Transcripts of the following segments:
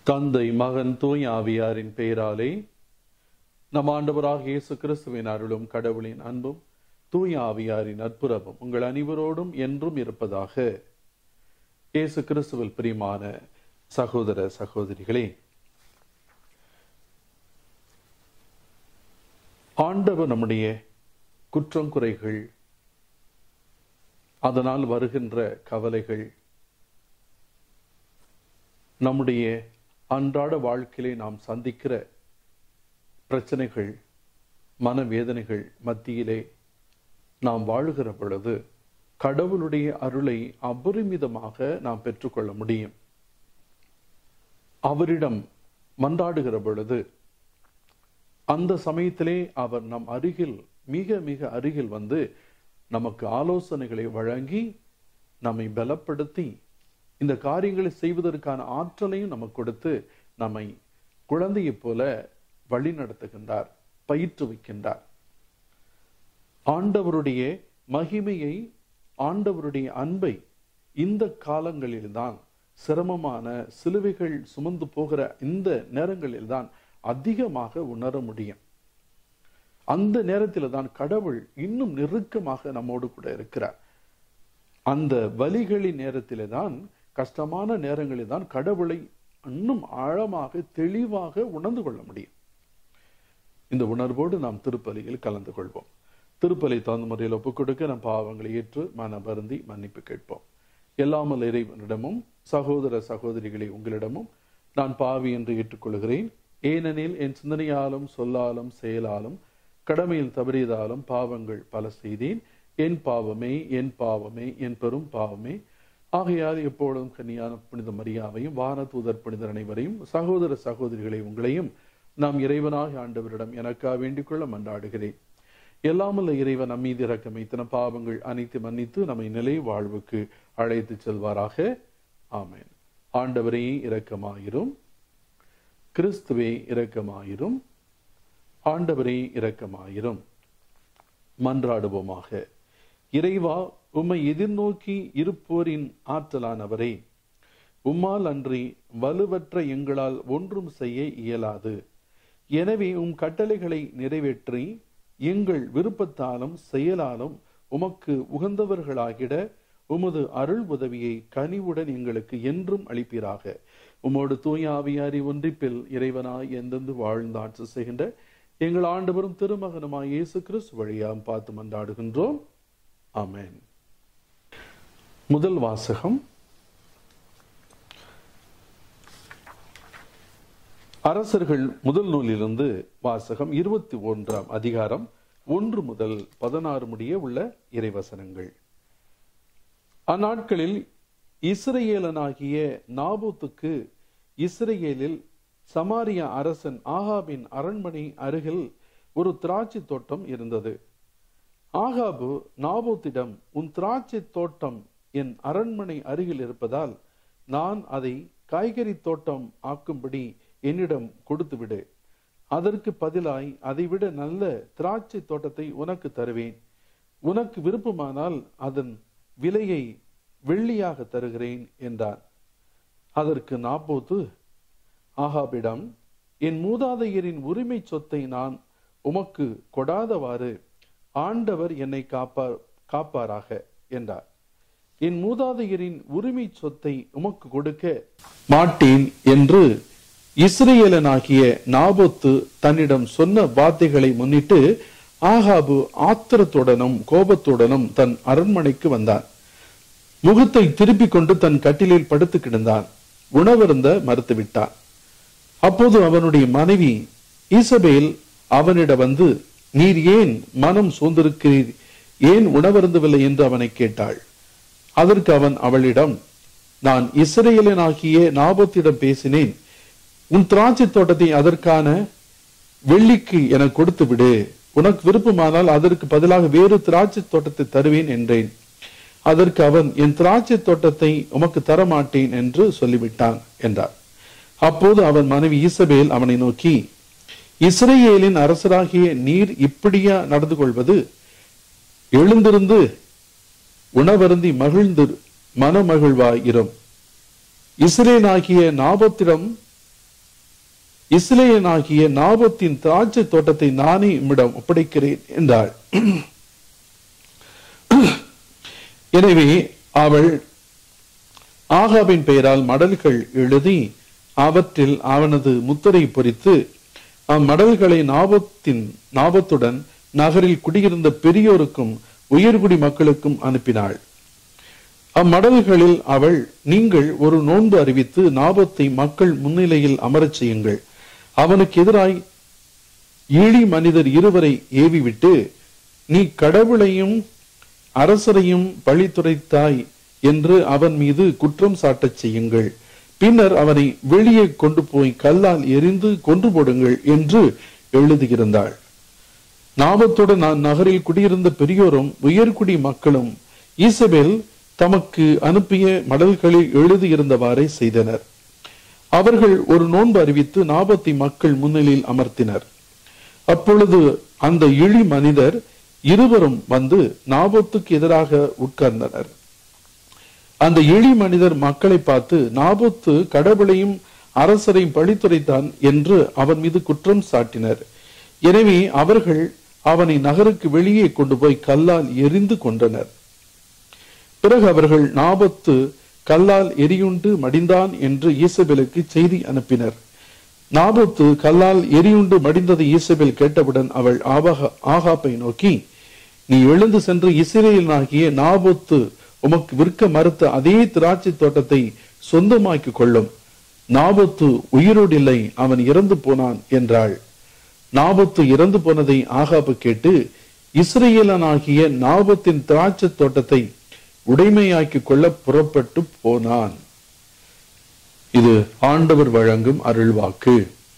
தந்தை மகன் தூய் ஆவியாரின் பெயராலே நம் ஆண்டவராக இயேசு கிறிஸ்துவின் அருளும் கடவுளின் அன்பும் தூய் ஆவியாரின் அற்புதமும் உங்கள் அனைவரோடும் என்றும் இருப்பதாக இயேசு கிறிஸ்துவில் பிரியமான சகோதர சகோதரிகளே ஆண்டவர் நம்முடைய குற்றம் குறைகள் அதனால் வருகின்ற கவலைகள் நம்முடைய அன்றாட வாழ்க்கையிலே நாம் சந்திக்கிற பிரச்சனைகள் மனவேதனைகள் மத்தியிலே நாம் வாழுகிற பொழுது கடவுளுடைய அருளை அபரிமிதமாக நாம் பெற்றுக்கொள்ள முடியும் அவரிடம் மன்றாடுகிற பொழுது அந்த சமயத்திலே அவர் நம் அருகில் மிக மிக அருகில் வந்து நமக்கு ஆலோசனைகளை வழங்கி நம்மை பலப்படுத்தி இந்த காரியங்களை செய்வதற்கான ஆற்றலையும் நமக்கு கொடுத்து நம்மை குழந்தையைப் போல வழி நடத்துகின்றார் பயிற்றுவிக்கின்றார் ஆண்டவருடைய மகிமையை ஆண்டவருடைய அன்பை இந்த காலங்களில்தான் சிரமமான சிலுவைகள் சுமந்து போகிற இந்த நேரங்களில்தான் அதிகமாக உணர முடியும் அந்த நேரத்தில் தான் கடவுள் இன்னும் நெருக்கமாக நம்மோடு கூட இருக்கிறார் அந்த வலிகளின் நேரத்திலே தான் கஷ்டமான நேரங்களில் தான் கடவுளை இன்னும் ஆழமாக தெளிவாக உணர்ந்து கொள்ள முடியும் இந்த உணர்வோடு நாம் திருப்பலியில் கலந்து கொள்வோம் திருப்பலி தகுந்த முறையில் ஒப்புக் கொடுக்க நம் பாவங்களை ஏற்று மன வருந்தி மன்னிப்பு கேட்போம் எல்லாமல் இறைவனிடமும் சகோதர சகோதரிகளை உங்களிடமும் நான் பாவி என்று ஏற்றுக்கொள்கிறேன் ஏனெனில் என் சிந்தனையாலும் சொல்லாலும் செயலாலும் கடமையில் தவறியதாலும் பாவங்கள் பல செய்தேன் என் பாவமே என் பாவமே என் பெரும் பாவமே ஆகையால் எப்பொழுதும் கன்னியான புனித மரியாவையும் வான தூதர் புனிதர் அனைவரையும் சகோதர சகோதரிகளை உங்களையும் நாம் இறைவனாக ஆண்டவரிடம் எனக்கா வேண்டிக் கொள்ள மன்றாடுகிறேன் எல்லாமல்ல இறைவன் நம்மீது இறக்கம் வைத்தன பாவங்கள் அனைத்து மன்னித்து நம்மை நிலை வாழ்வுக்கு அழைத்து செல்வாராக ஆமேன் ஆண்டவரே இரக்கமாயிரும் கிறிஸ்துவே இரக்கமாயிரும் ஆண்டவரே இரக்கமாயிரும் மன்றாடுவோமாக இறைவா உம்மை எதிர்நோக்கி இருப்போரின் ஆற்றலானவரே உம்மால் அன்றி வலுவற்ற எங்களால் ஒன்றும் செய்ய இயலாது எனவே உம் கட்டளைகளை நிறைவேற்றி எங்கள் விருப்பத்தாலும் செயலாலும் உமக்கு உகந்தவர்களாகிட உமது அருள் உதவியை கனிவுடன் எங்களுக்கு என்றும் அளிப்பீராக உமோடு தூய ஆவியாரி ஒன்றிப்பில் இறைவனாய் எந்தெந்து வாழ்ந்து ஆட்சி செய்கின்ற எங்கள் ஆண்டவரும் திருமகனுமாய் இயேசு கிறிஸ்து வழியாம் பார்த்து மன்றாடுகின்றோம் ஆமேன் முதல் வாசகம் அரசர்கள் முதல் நூலிலிருந்து வாசகம் இருபத்தி ஒன்றாம் அதிகாரம் ஒன்று முதல் பதினாறு முடிய உள்ள இறைவசனங்கள் அந்நாட்களில் இஸ்ரேலனாகிய நாபூத்துக்கு இஸ்ரேலில் சமாரியா அரசன் ஆகாபின் அரண்மனை அருகில் ஒரு திராட்சை தோட்டம் இருந்தது ஆகாபு நாபூத்திடம் உன் திராட்சை தோட்டம் என் அரண்மனை அருகில் இருப்பதால் நான் அதை காய்கறி தோட்டம் ஆக்கும்படி என்னிடம் கொடுத்துவிடு அதற்கு பதிலாய் அதைவிட நல்ல திராட்சை தோட்டத்தை உனக்கு தருவேன் உனக்கு விருப்பமானால் அதன் விலையை வெள்ளியாக தருகிறேன் என்றார் அதற்கு நாப்போத்து ஆகாபிடம் என் மூதாதையரின் உரிமை சொத்தை நான் உமக்கு கொடாதவாறு ஆண்டவர் என்னை காப்பார் காப்பாராக என்றார் என் மூதாதையரின் உரிமை சொத்தை உமக்கு கொடுக்க மாட்டேன் என்று இஸ்ரேலனாகிய நாபோத்து தன்னிடம் சொன்ன வார்த்தைகளை முன்னிட்டு ஆகாபு ஆத்திரத்துடனும் கோபத்துடனும் தன் அரண்மனைக்கு வந்தான் முகத்தை திருப்பிக் கொண்டு தன் கட்டிலில் படுத்து கிடந்தான் உணவருந்த மறுத்துவிட்டான் அப்போது அவனுடைய மனைவி ஈசபேல் அவனிடம் வந்து நீர் ஏன் மனம் சோர்ந்திருக்கிறீர் ஏன் உணவருந்தவில்லை என்று அவனை கேட்டாள் அதற்கு அவன் அவளிடம் நான் இஸ்ரேலனாகிய நாபத்திடம் பேசினேன் உன் திராட்சை தோட்டத்தை அதற்கான வெள்ளிக்கு என கொடுத்து விடு உனக்கு விருப்பமானால் அதற்கு பதிலாக வேறு திராட்சை தோட்டத்தை தருவேன் என்றேன் அதற்கு அவன் என் திராட்சை தோட்டத்தை உமக்கு தரமாட்டேன் என்று சொல்லிவிட்டான் என்றார் அப்போது அவன் மனைவி ஈசபேல் அவனை நோக்கி இஸ்ரேலின் அரசராகிய நீர் இப்படியா நடந்து கொள்வது எழுந்திருந்து உணவருந்தி மகிழ்ந்து மனமகிழ்வாயிரும் இஸ்ரேலாகிய நாபத்திடம் இஸ்ரேலனாகிய நாபத்தின் திராட்சை தோட்டத்தை நானே இம்மிடம் ஒப்படைக்கிறேன் என்றாள் எனவே அவள் ஆகாவின் பெயரால் மடல்கள் எழுதி அவற்றில் அவனது முத்திரை பொறித்து அம்மடல்களை நாபத்தின் நாபத்துடன் நகரில் குடியிருந்த பெரியோருக்கும் உயர்குடி மக்களுக்கும் அனுப்பினாள் அம்மடல்களில் அவள் நீங்கள் ஒரு நோன்பு அறிவித்து நாபத்தை மக்கள் முன்னிலையில் அமரச் செய்யுங்கள் அவனுக்கு எதிராய் இழி மனிதர் இருவரை ஏவிவிட்டு நீ கடவுளையும் அரசரையும் பழித்துரைத்தாய் என்று அவன் மீது குற்றம் சாட்டச் செய்யுங்கள் பின்னர் அவனை வெளியே கொண்டு போய் கல்லால் எரிந்து கொன்று போடுங்கள் என்று எழுதியிருந்தாள் நாபத்துடன் நான் நகரில் குடியிருந்த பெரியோரும் உயர்குடி மக்களும் ஈசபேல் தமக்கு அனுப்பிய மடல்களில் எழுதியிருந்தவாறே செய்தனர் அவர்கள் ஒரு நோன்பு அறிவித்து நாபத்தை மக்கள் முன்னிலையில் அமர்த்தினர் அப்பொழுது அந்த இழி மனிதர் இருவரும் வந்து நாபத்துக்கு எதிராக உட்கார்ந்தனர் அந்த இழி மனிதர் மக்களை பார்த்து நாபத்து கடவுளையும் அரசரையும் பழித்துரைத்தான் என்று அவன் மீது குற்றம் சாட்டினர் எனவே அவர்கள் அவனை நகருக்கு வெளியே கொண்டு போய் கல்லால் எரிந்து கொண்டனர் பிறகு அவர்கள் நாபத்து கல்லால் எரியுண்டு மடிந்தான் என்று ஈசபேலுக்கு செய்தி அனுப்பினர் நாபத்து கல்லால் எரியுண்டு மடிந்ததை ஈசபேல் கேட்டவுடன் அவள் ஆபாக ஆகாப்பை நோக்கி நீ எழுந்து சென்று இஸ்ரேலனாகிய நாபத்து உமக்கு விற்க மறுத்த அதே திராட்சை தோட்டத்தை சொந்தமாக்கிக் கொள்ளும் நாபத்து உயிரோடு இல்லை அவன் இறந்து போனான் என்றாள் நாபத்து இறந்து போனதை ஆகாப்பு கேட்டு இஸ்ரேலனாகிய நாபத்தின் திராட்சை தோட்டத்தை உடைமையாக்கிக் கொள்ள புறப்பட்டு போனான் இது ஆண்டவர் வழங்கும் அருள்வாக்கு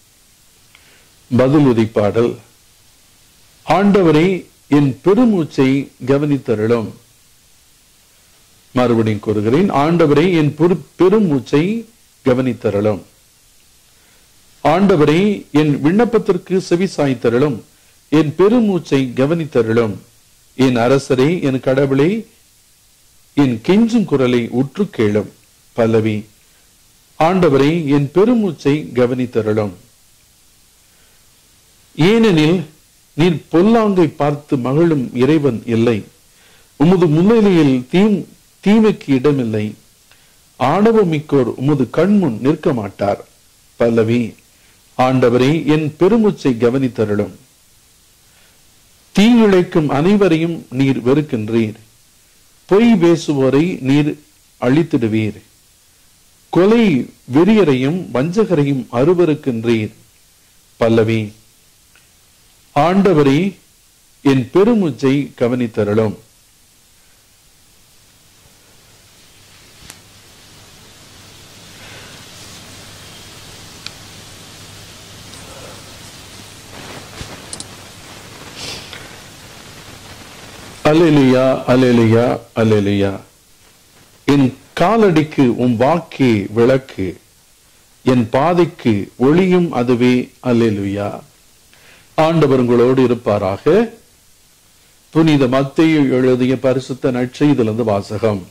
பதில் உதிப்பாடல் ஆண்டவரை என் பெருமூச்சை கவனித்தருளும் மறுபடியும் கூறுகிறேன் ஆண்டவரை என் பெருமூச்சை கவனித்தருளும் ஆண்டவரை என் விண்ணப்பத்திற்கு செவி சாய்த்தருளும் என் பெருமூச்சை கவனித்தருளும் என் அரசரே என் கடவுளை என் கெஞ்சும் குரலை உற்று கேளும் பல்லவி ஆண்டவரை என் பெருமூச்சை கவனித்தருளும் ஏனெனில் நீர் பொல்லாங்கை பார்த்து மகளும் இறைவன் இல்லை உமது முன்னிலையில் தீ தீமைக்கு இடமில்லை ஆணவமிக்கோர் உமது கண்முன் நிற்க மாட்டார் பல்லவி ஆண்டவரே என் பெருமூச்சை கவனித்தருளும் தீங்கிழைக்கும் அனைவரையும் நீர் வெறுக்கின்றீர் பொய் பேசுவோரை நீர் அழித்திடுவீர் கொலை வெறியரையும் வஞ்சகரையும் அருவருக்கின்றீர் பல்லவி ஆண்டவரே என் பெருமூச்சை கவனித்தருளும் அலேலியா அலேலியா அலேலியா என் காலடிக்கு உன் வாக்கே விளக்கு என் பாதைக்கு ஒளியும் அதுவே அல்லேலுயா ஆண்டவர் உங்களோடு இருப்பாராக புனித மத்தையை எழுதிய பரிசுத்த நற்செய்திலிருந்து வாசகம்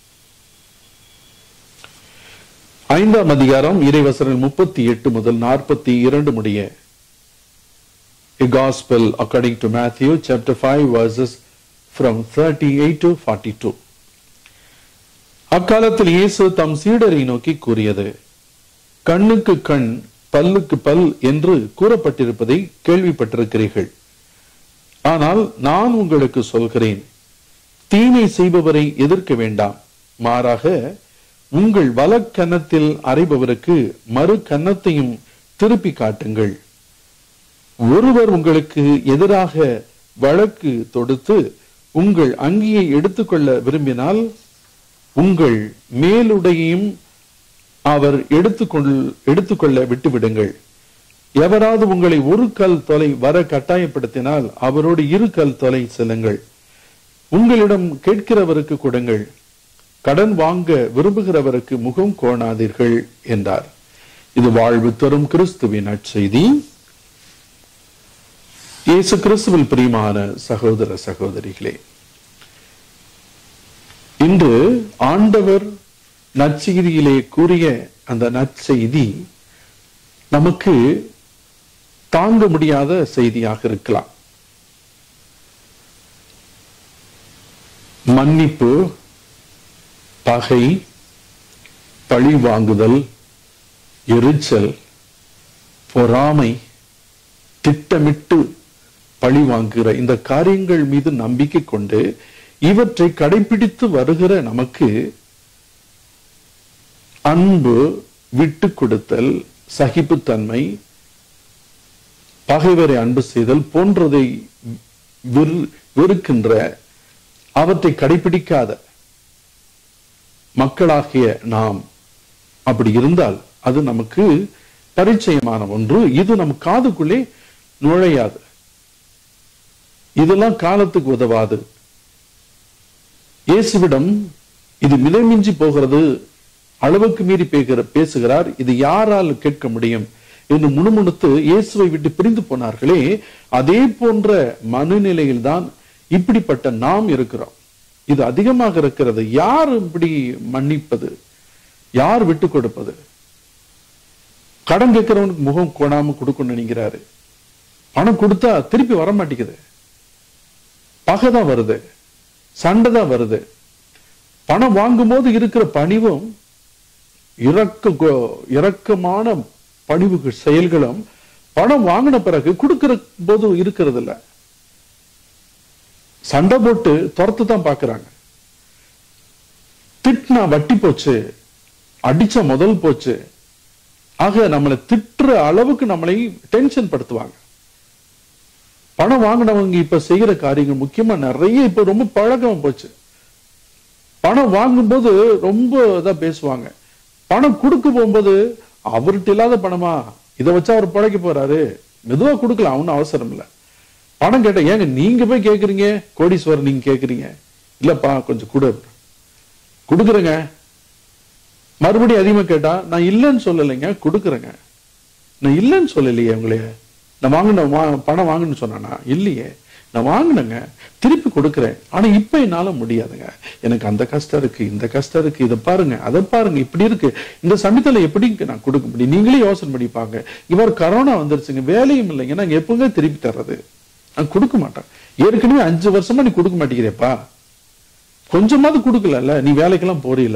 ஐந்தாம் அதிகாரம் இறைவசனம் முப்பத்தி எட்டு முதல் நாற்பத்தி இரண்டு முடிய A Gospel according to Matthew chapter 5 verses from 38 to 42 அக்காலத்தில் இயேசு தம் சீடரை நோக்கி கூறியது கண்ணுக்கு கண் பல்லுக்கு பல் என்று கூறப்பட்டிருப்பதை கேள்விப்பட்டிருக்கிறீர்கள் ஆனால் நான் உங்களுக்கு சொல்கிறேன் தீமை செய்பவரை எதிர்க்க வேண்டாம் மாறாக உங்கள் வலக்கன்னத்தில் அறைபவருக்கு மறு கன்னத்தையும் திருப்பி காட்டுங்கள் ஒருவர் உங்களுக்கு எதிராக வழக்கு தொடுத்து உங்கள் அங்கியை எடுத்துக்கொள்ள விரும்பினால் உங்கள் மேலுடையையும் அவர் எடுத்துக்கொள் எடுத்துக்கொள்ள விட்டுவிடுங்கள் எவராவது உங்களை ஒரு கல் தொலை வர கட்டாயப்படுத்தினால் அவரோடு இரு கல் தொலை செல்லுங்கள் உங்களிடம் கேட்கிறவருக்கு கொடுங்கள் கடன் வாங்க விரும்புகிறவருக்கு முகம் கோணாதீர்கள் என்றார் இது வாழ்வு தரும் கிறிஸ்துவின் நற்செய்தி இயேசு கிறிஸ்துவில் பிரியமான சகோதர சகோதரிகளே இன்று ஆண்டவர் நற்செய்தியிலே கூறிய அந்த நற்செய்தி நமக்கு தாங்க முடியாத செய்தியாக இருக்கலாம் மன்னிப்பு பகை பழி வாங்குதல் எரிச்சல் பொறாமை திட்டமிட்டு பழி வாங்குகிற இந்த காரியங்கள் மீது நம்பிக்கை கொண்டு இவற்றை கடைபிடித்து வருகிற நமக்கு அன்பு விட்டு கொடுத்தல் சகிப்புத்தன்மை பகைவரை அன்பு செய்தல் போன்றதை வெறு- வெறுக்கின்ற அவற்றை கடைபிடிக்காத மக்களாகிய நாம் அப்படி இருந்தால் அது நமக்கு பரிச்சயமான ஒன்று இது நம் காதுக்குள்ளே நுழையாது இதெல்லாம் காலத்துக்கு உதவாது இயேசுவிடம் இது மிதமிஞ்சி போகிறது அளவுக்கு மீறி பேசுகிற பேசுகிறார் இது யாரால் கேட்க முடியும் என்று முணுமுணுத்து இயேசுவை விட்டு பிரிந்து போனார்களே அதே போன்ற மனநிலையில்தான் இப்படிப்பட்ட நாம் இருக்கிறோம் இது அதிகமாக இருக்கிறது யார் இப்படி மன்னிப்பது யார் விட்டு கொடுப்பது கடன் கேட்கிறவனுக்கு முகம் கோணாம கொடுக்கணும்னு நினைக்கிறாரு பணம் கொடுத்தா திருப்பி வர மாட்டேங்குது பகை தான் வருது சண்டை தான் வருது பணம் வாங்கும்போது இருக்கிற பணிவும் இறக்க கோ- இரக்கமான பணிவு செயல்களும் பணம் வாங்கின பிறகு கொடுக்கிற போது இருக்கிறது இல்ல சண்டை போட்டு துரத்து தான் பாக்குறாங்க திட்டினா வட்டி போச்சு அடிச்ச முதல் போச்சு ஆக நம்மளை திட்டுற அளவுக்கு நம்மளை டென்ஷன் படுத்துவாங்க பணம் வாங்கினவங்க இப்ப செய்யற காரியங்கள் முக்கியமா நிறைய இப்ப ரொம்ப பழக்கம் போச்சு பணம் வாங்கும்போது ரொம்ப இதா பேசுவாங்க பணம் கொடுக்க போகும்போது அவர்கிட்ட இல்லாத பணமா இதை வச்சு அவர் பழைக்க போறாரு மெதுவா கொடுக்கலாம் ஒன்றும் அவசரம் இல்ல பணம் கேட்ட ஏங்க நீங்க போய் கேக்குறீங்க கோடீஸ்வரர் நீங்க கேக்குறீங்க இல்லப்பா கொஞ்சம் கொடு கொடுக்குறேங்க மறுபடியும் அதிகமா கேட்டா நான் இல்லைன்னு சொல்லலைங்க கொடுக்குறேங்க நான் இல்லைன்னு சொல்லலையே உங்களைய நான் வாங்கின வா- பணம் வாங்கணும்னு சொன்னானா இல்லையே நான் வாங்கினேங்க திருப்பி கொடுக்குறேன் ஆனா இப்ப என்னால முடியாதுங்க எனக்கு அந்த கஷ்டம் இருக்கு இந்த கஷ்டம் இருக்கு இதை பாருங்க அதை பாருங்க இப்படி இருக்கு இந்த சமயத்துல எப்படி நான் கொடுக்க முடியும் நீங்களே யோசனை பண்ணி பாருங்க இவர் கரோனா வந்துருச்சுங்க வேலையும் இல்லைங்க நாங்க எப்பங்க திருப்பி தர்றது நான் கொடுக்க மாட்டேன் ஏற்கனவே அஞ்சு வருஷமா நீ கொடுக்க மாட்டேங்கிறேப்பா கொஞ்சமாவது கொடுக்கல நீ வேலைக்கெல்லாம் போறீல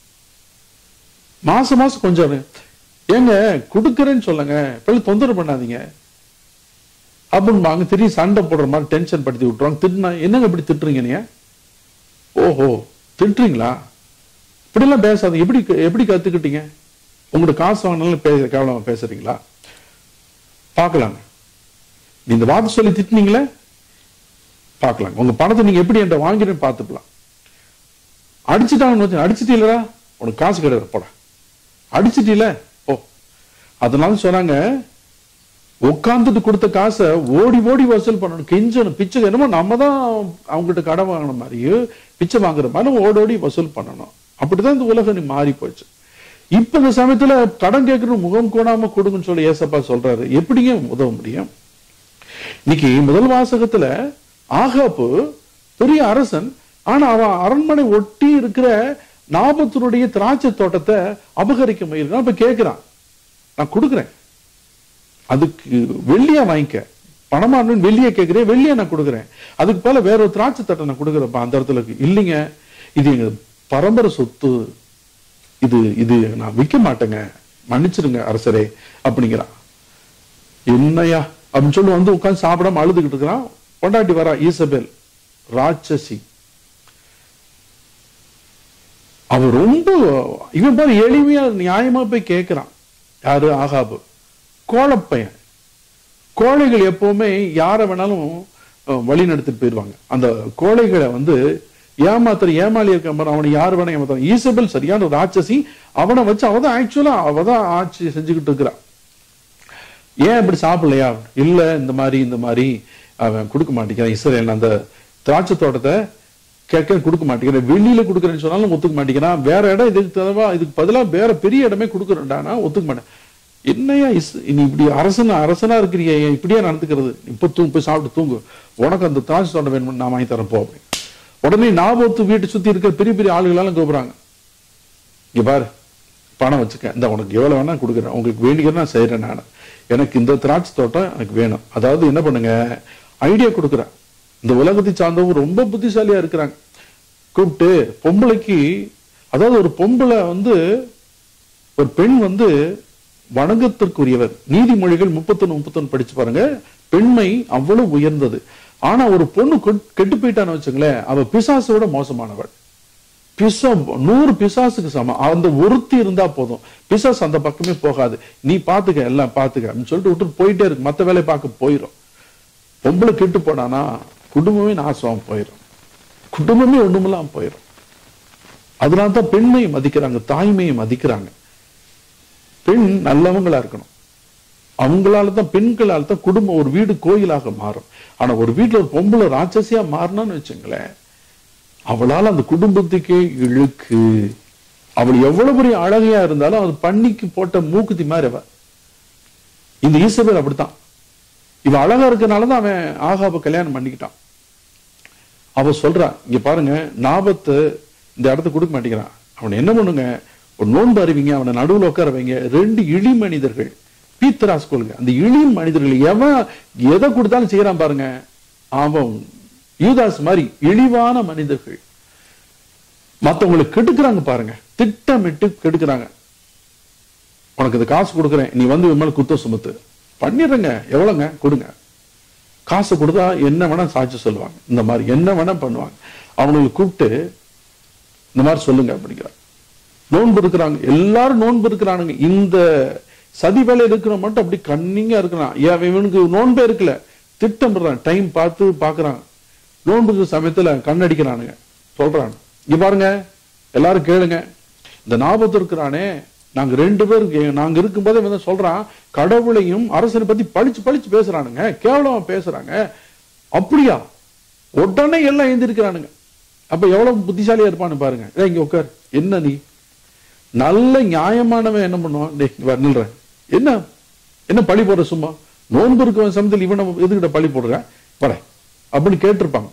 மாசம் மாசம் கொஞ்சம் ஏங்க கொடுக்கறேன்னு சொல்லுங்க பிள்ளை தொந்தரவு பண்ணாதீங்க அப்படின்னு திரும்பி சண்டை போடுற மாதிரி டென்ஷன் படுத்தி விட்டுருவாங்க திட்டினா என்னங்க இப்படி திட்டுறீங்க நீங்க ஓஹோ திட்டுறீங்களா இப்படிலாம் பேசாதீங்க எப்படி எப்படி கத்துக்கிட்டீங்க உங்களோட காசு வாங்கினாலும் பேச கேவலமா பேசுறீங்களா பார்க்கலாங்க நீ இந்த வார்த்தை சொல்லி திட்டினீங்களே பார்க்கலாம் உங்க பணத்தை நீங்க எப்படி என்கிட்ட வாங்கிறேன்னு பார்த்துக்கலாம் அடிச்சுட்டாங்கன்னு வச்சு அடிச்சிட்டீங்களா உனக்கு காசு கிடையாது போட அடிச்சிட்டீல ஓ அதனால சொன்னாங்க உட்காந்துட்டு கொடுத்த காசை ஓடி ஓடி வசூல் பண்ணணும் கெஞ்சணும் பிச்சை என்னமோ நம்ம தான் அவங்ககிட்ட கடன் வாங்கின மாதிரியும் பிச்சை வாங்குற மாதிரி ஓடி ஓடி வசூல் பண்ணணும் அப்படிதான் இந்த உலகம் நீ மாறி போச்சு இப்ப இந்த சமயத்துல கடன் கேட்கற முகம் கோணாம கொடுங்கன்னு சொல்லி ஏசப்பா சொல்றாரு எப்படிங்க உதவ முடியும் இன்னைக்கு முதல் வாசகத்துல ஆகாப்பு பெரிய அரசன் ஆனா அவன் அரண்மனை ஒட்டி இருக்கிற நாபத்தினுடைய திராட்சை தோட்டத்தை அபகரிக்க முயற்சிக்கிறான் இப்ப கேட்கிறான் நான் கொடுக்குறேன் அதுக்கு வெள்ளியா வாங்கிக்க பணமா இருந்தாலும் வெள்ளியா கேட்கிறேன் வெள்ளியா நான் கொடுக்குறேன் அதுக்கு போல வேற ஒரு திராட்சை தட்டை நான் கொடுக்குறேன்ப்பா அந்த இடத்துல இருக்கு. இல்லைங்க இது எங்க பரம்பரை சொத்து இது இது நான் விற்க மாட்டேங்க மன்னிச்சிருங்க அரசரே அப்படிங்கிறான் என்னையா அப்படின்னு சொல்லி வந்து உட்கார்ந்து சாப்பிடாம அழுதுகிட்டு இருக்கிறான் பொண்டாட்டி வரா ஈசபேல் ராட்சசி அவன் ரொம்ப இவன் பாரு எளிமையா நியாயமா போய் கேட்கிறான் யாரு ஆகாபு கோழப்பையன் கோழைகள் எப்பவுமே யாரை வேணாலும் அஹ், வழி நடத்திட்டு போயிடுவாங்க அந்த கோழைகளை வந்து ஏமாத்துற ஏமாளி இருக்க மாதிரி அவனை யார் வேணா ஏமாத்தான் ஈசபெல் சரியான ஒரு ராட்சசி அவனை வச்சு அவ தான் ஆக்சுவலா அவ தான் ஆட்சி செஞ்சுக்கிட்டு இருக்கிறான் ஏன் இப்படி சாப்பிடலையா இல்ல இந்த மாதிரி இந்த மாதிரி அவன் கொடுக்க மாட்டேங்கிறான் இஸ்ரேல் அந்த திராட்சை தோட்டத்தை கேட்க கொடுக்க மாட்டேங்கிறேன் வெளியில கொடுக்குறேன்னு சொன்னாலும் ஒத்துக்க மாட்டேங்கிறான் வேற இடம் இதுக்கு தடவா இதுக்கு பதிலா வேற பெரிய இடமே கொடுக்குறேன்டானா ஒத்துக்க மாட்டேன் என்னையா இஸ் நீ இப்படி அரசன் அரசனா இருக்கிறியா ஏன் இப்படியா நடந்துக்கிறது இப்ப தூங்கு போய் சாப்பிட்டு தூங்கு உனக்கு அந்த திராட்சை தோட்டம் வேணும்னு நான் வாங்கி தரேன் போ அப்படின்னு. உடனே நாபோத்து வீட்டை சுத்தி இருக்கிற பெரிய பெரிய ஆளுகளெல்லாம் கூப்பிடுறாங்க இங்க பாரு பணம் வச்சுக்க இந்த உனக்கு எவ்வளவு வேணா கொடுக்குறேன் உங்களுக்கு வேண்டியதை நான் செய்யறேன் நான் எனக்கு இந்த திராட்சை தோட்டம் எனக்கு வேணும் அதாவது என்ன பண்ணுங்க ஐடியா கொடுக்குறேன் இந்த உலகத்தை சார்ந்தவங்க ரொம்ப புத்திசாலியா இருக்கிறாங்க கூப்பிட்டு பொம்பளைக்கு அதாவது ஒரு பொம்பளை வந்து ஒரு பெண் வந்து வணங்கத்திற்குரியவர் நீதிமொழிகள் முப்பத்தொன்னு முப்பத்தொன்னு படிச்சு பாருங்க பெண்மை அவ்வளவு உயர்ந்தது ஆனா ஒரு பொண்ணு கொட்- கெட்டு போயிட்டான்னு வச்சுங்களேன் அவ பிசாசோட மோசமானவள் பிசா நூறு பிசாசுக்கு சமம் அந்த ஒருத்தி இருந்தா போதும் பிசாசு அந்த பக்கமே போகாது நீ பாத்துக்க எல்லாம் பாத்துக்க அப்படின்னு சொல்லிட்டு விட்டு போயிட்டே இருக்கு மத்த வேலையை பார்க்க போயிடும் பொம்பளை கெட்டு போனானா குடும்பமே நாசம் போயிடும் குடும்பமே ஒண்ணுமெல்லாம் போயிடும் அதனால தான் பெண்மையை மதிக்கிறாங்க தாய்மையை மதிக்கிறாங்க பெண் நல்லவங்களா இருக்கணும் அவங்களால தான் பெண்களால தான் குடும்பம் ஒரு வீடு கோயிலாக மாறும் ஆனா ஒரு வீட்டுல ஒரு பொம்பளை ராட்சசியா மாறினான்னு வச்சுங்களேன் அவளால அந்த குடும்பத்துக்கே இழுக்கு அவள் எவ்வளவு பெரிய அழகையா இருந்தாலும் அது பண்ணிக்கு போட்ட மூக்குத்தி மாதிரி அவ இந்த ஈசபேல் அப்படித்தான் இவ அழகா இருக்கனாலதான் அவன் ஆகாப கல்யாணம் பண்ணிக்கிட்டான் அவ சொல்றா இங்க பாருங்க நாபத்து இந்த இடத்த கொடுக்க மாட்டேங்கிறான் அவன் என்ன பண்ணுங்க ஒரு நோன்பு அறிவிங்க அவனை நடுவுல உட்கார வைங்க ரெண்டு இழி மனிதர்கள் பீத்தராஸ் கொள்க அந்த இழி மனிதர்கள் எவன் எதை கொடுத்தாலும் செய்யறான் பாருங்க அவன் யூதாஸ் மாதிரி இழிவான மனிதர்கள் மத்தவங்களை கெடுக்குறாங்க பாருங்க திட்டமிட்டு கெடுக்குறாங்க உனக்கு இந்த காசு கொடுக்குறேன் நீ வந்து இவன் மேல குத்த சுமத்து பண்ணிடுறேங்க எவ்வளவுங்க கொடுங்க காசு கொடுத்தா என்ன வேணா சாட்சி சொல்லுவாங்க இந்த மாதிரி என்ன வேணா பண்ணுவாங்க அவங்களுக்கு கூப்பிட்டு இந்த மாதிரி சொல்லுங்க அப்படிங்கிறாங்க நோன்பு இருக்கிறாங்க எல்லாரும் நோன்பு இருக்கிறானுங்க இந்த சதி வேலை இருக்கிற மட்டும் அப்படி கண்ணிங்கா இருக்கிறான் ஏன் இவனுக்கு நோன்பே இருக்கல திட்டமிடுறான் டைம் பார்த்து பாக்குறான் நோன்பு இருக்கிற சமயத்துல கண்ணடிக்கிறானுங்க சொல்றான் இங்க பாருங்க எல்லாரும் கேளுங்க இந்த ஞாபகத்து இருக்கிறானே நாங்க ரெண்டு பேர் கே- நாங்க இருக்கும்போதே வந்து சொல்றான் கடவுளையும் அரசனை பத்தி பழிச்சு பழிச்சு பேசுறானுங்க கேவலமா பேசுறாங்க அப்படியா உடனே எல்லாம் எழுந்திருக்கிறானுங்க அப்ப எவ்வளவு புத்திசாலியா இருப்பான்னு பாருங்க ஏய், இங்க உட்கார் என்ன நீ நல்ல நியாயமானவன் என்ன பண்ணுவான் டேய், இங்க வா, நில்றேன் என்ன என்ன பழி போடுற சும்மா நோன்பு இருக்கவன் சமயத்தில் இவனை எதுக்கிட்ட பழி போடுற வர அப்படின்னு கேட்டிருப்பாங்க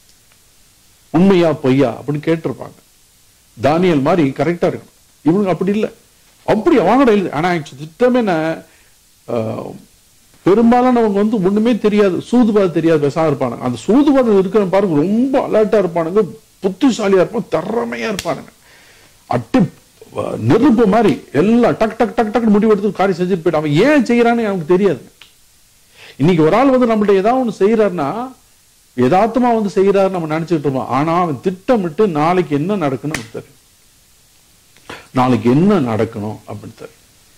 உண்மையா பொய்யா அப்படின்னு கேட்டிருப்பாங்க தானியல் மாதிரி கரெக்டா இருக்கணும் இவனுங்க அப்படி இல்லை அப்படி வாங்கட இல்லை ஆனா actually திட்டமே என்ன ஆஹ், பெரும்பாலானவங்க வந்து ஒண்ணுமே தெரியாது சூதுபாது தெரியாது பேசாம இருப்பானுங்க அந்த சூதுபாது இருக்கிற பாருங்க ரொம்ப அலர்ட்டா இருப்பானுங்க புத்திசாலியா இருப்பான் திறமையா இருப்பானுங்க அட்டு அஹ், நெருப்பு மாதிரி எல்லாம் டக் டக் டக் டக் முடிவு எடுத்து காரியம் செஞ்சுட்டு போயிட்டு அவன் ஏன் செய்யறான்னு எனக்கு தெரியாது இன்னைக்கு ஒரு ஆள் வந்து நம்மள்ட்ட ஏதாவது ஒண்ணு செய்யறாருன்னா யதார்த்தமா வந்து செய்யறாரு நம்ம நினைச்சுட்டு இருப்போம் ஆனா அவன் திட்டமிட்டு நாளைக்கு என்ன நடக்கணும் அவனுக்கு தெரியும் நாளைக்கு என்ன நடக்கணும் அப்படின்னு தெரியும்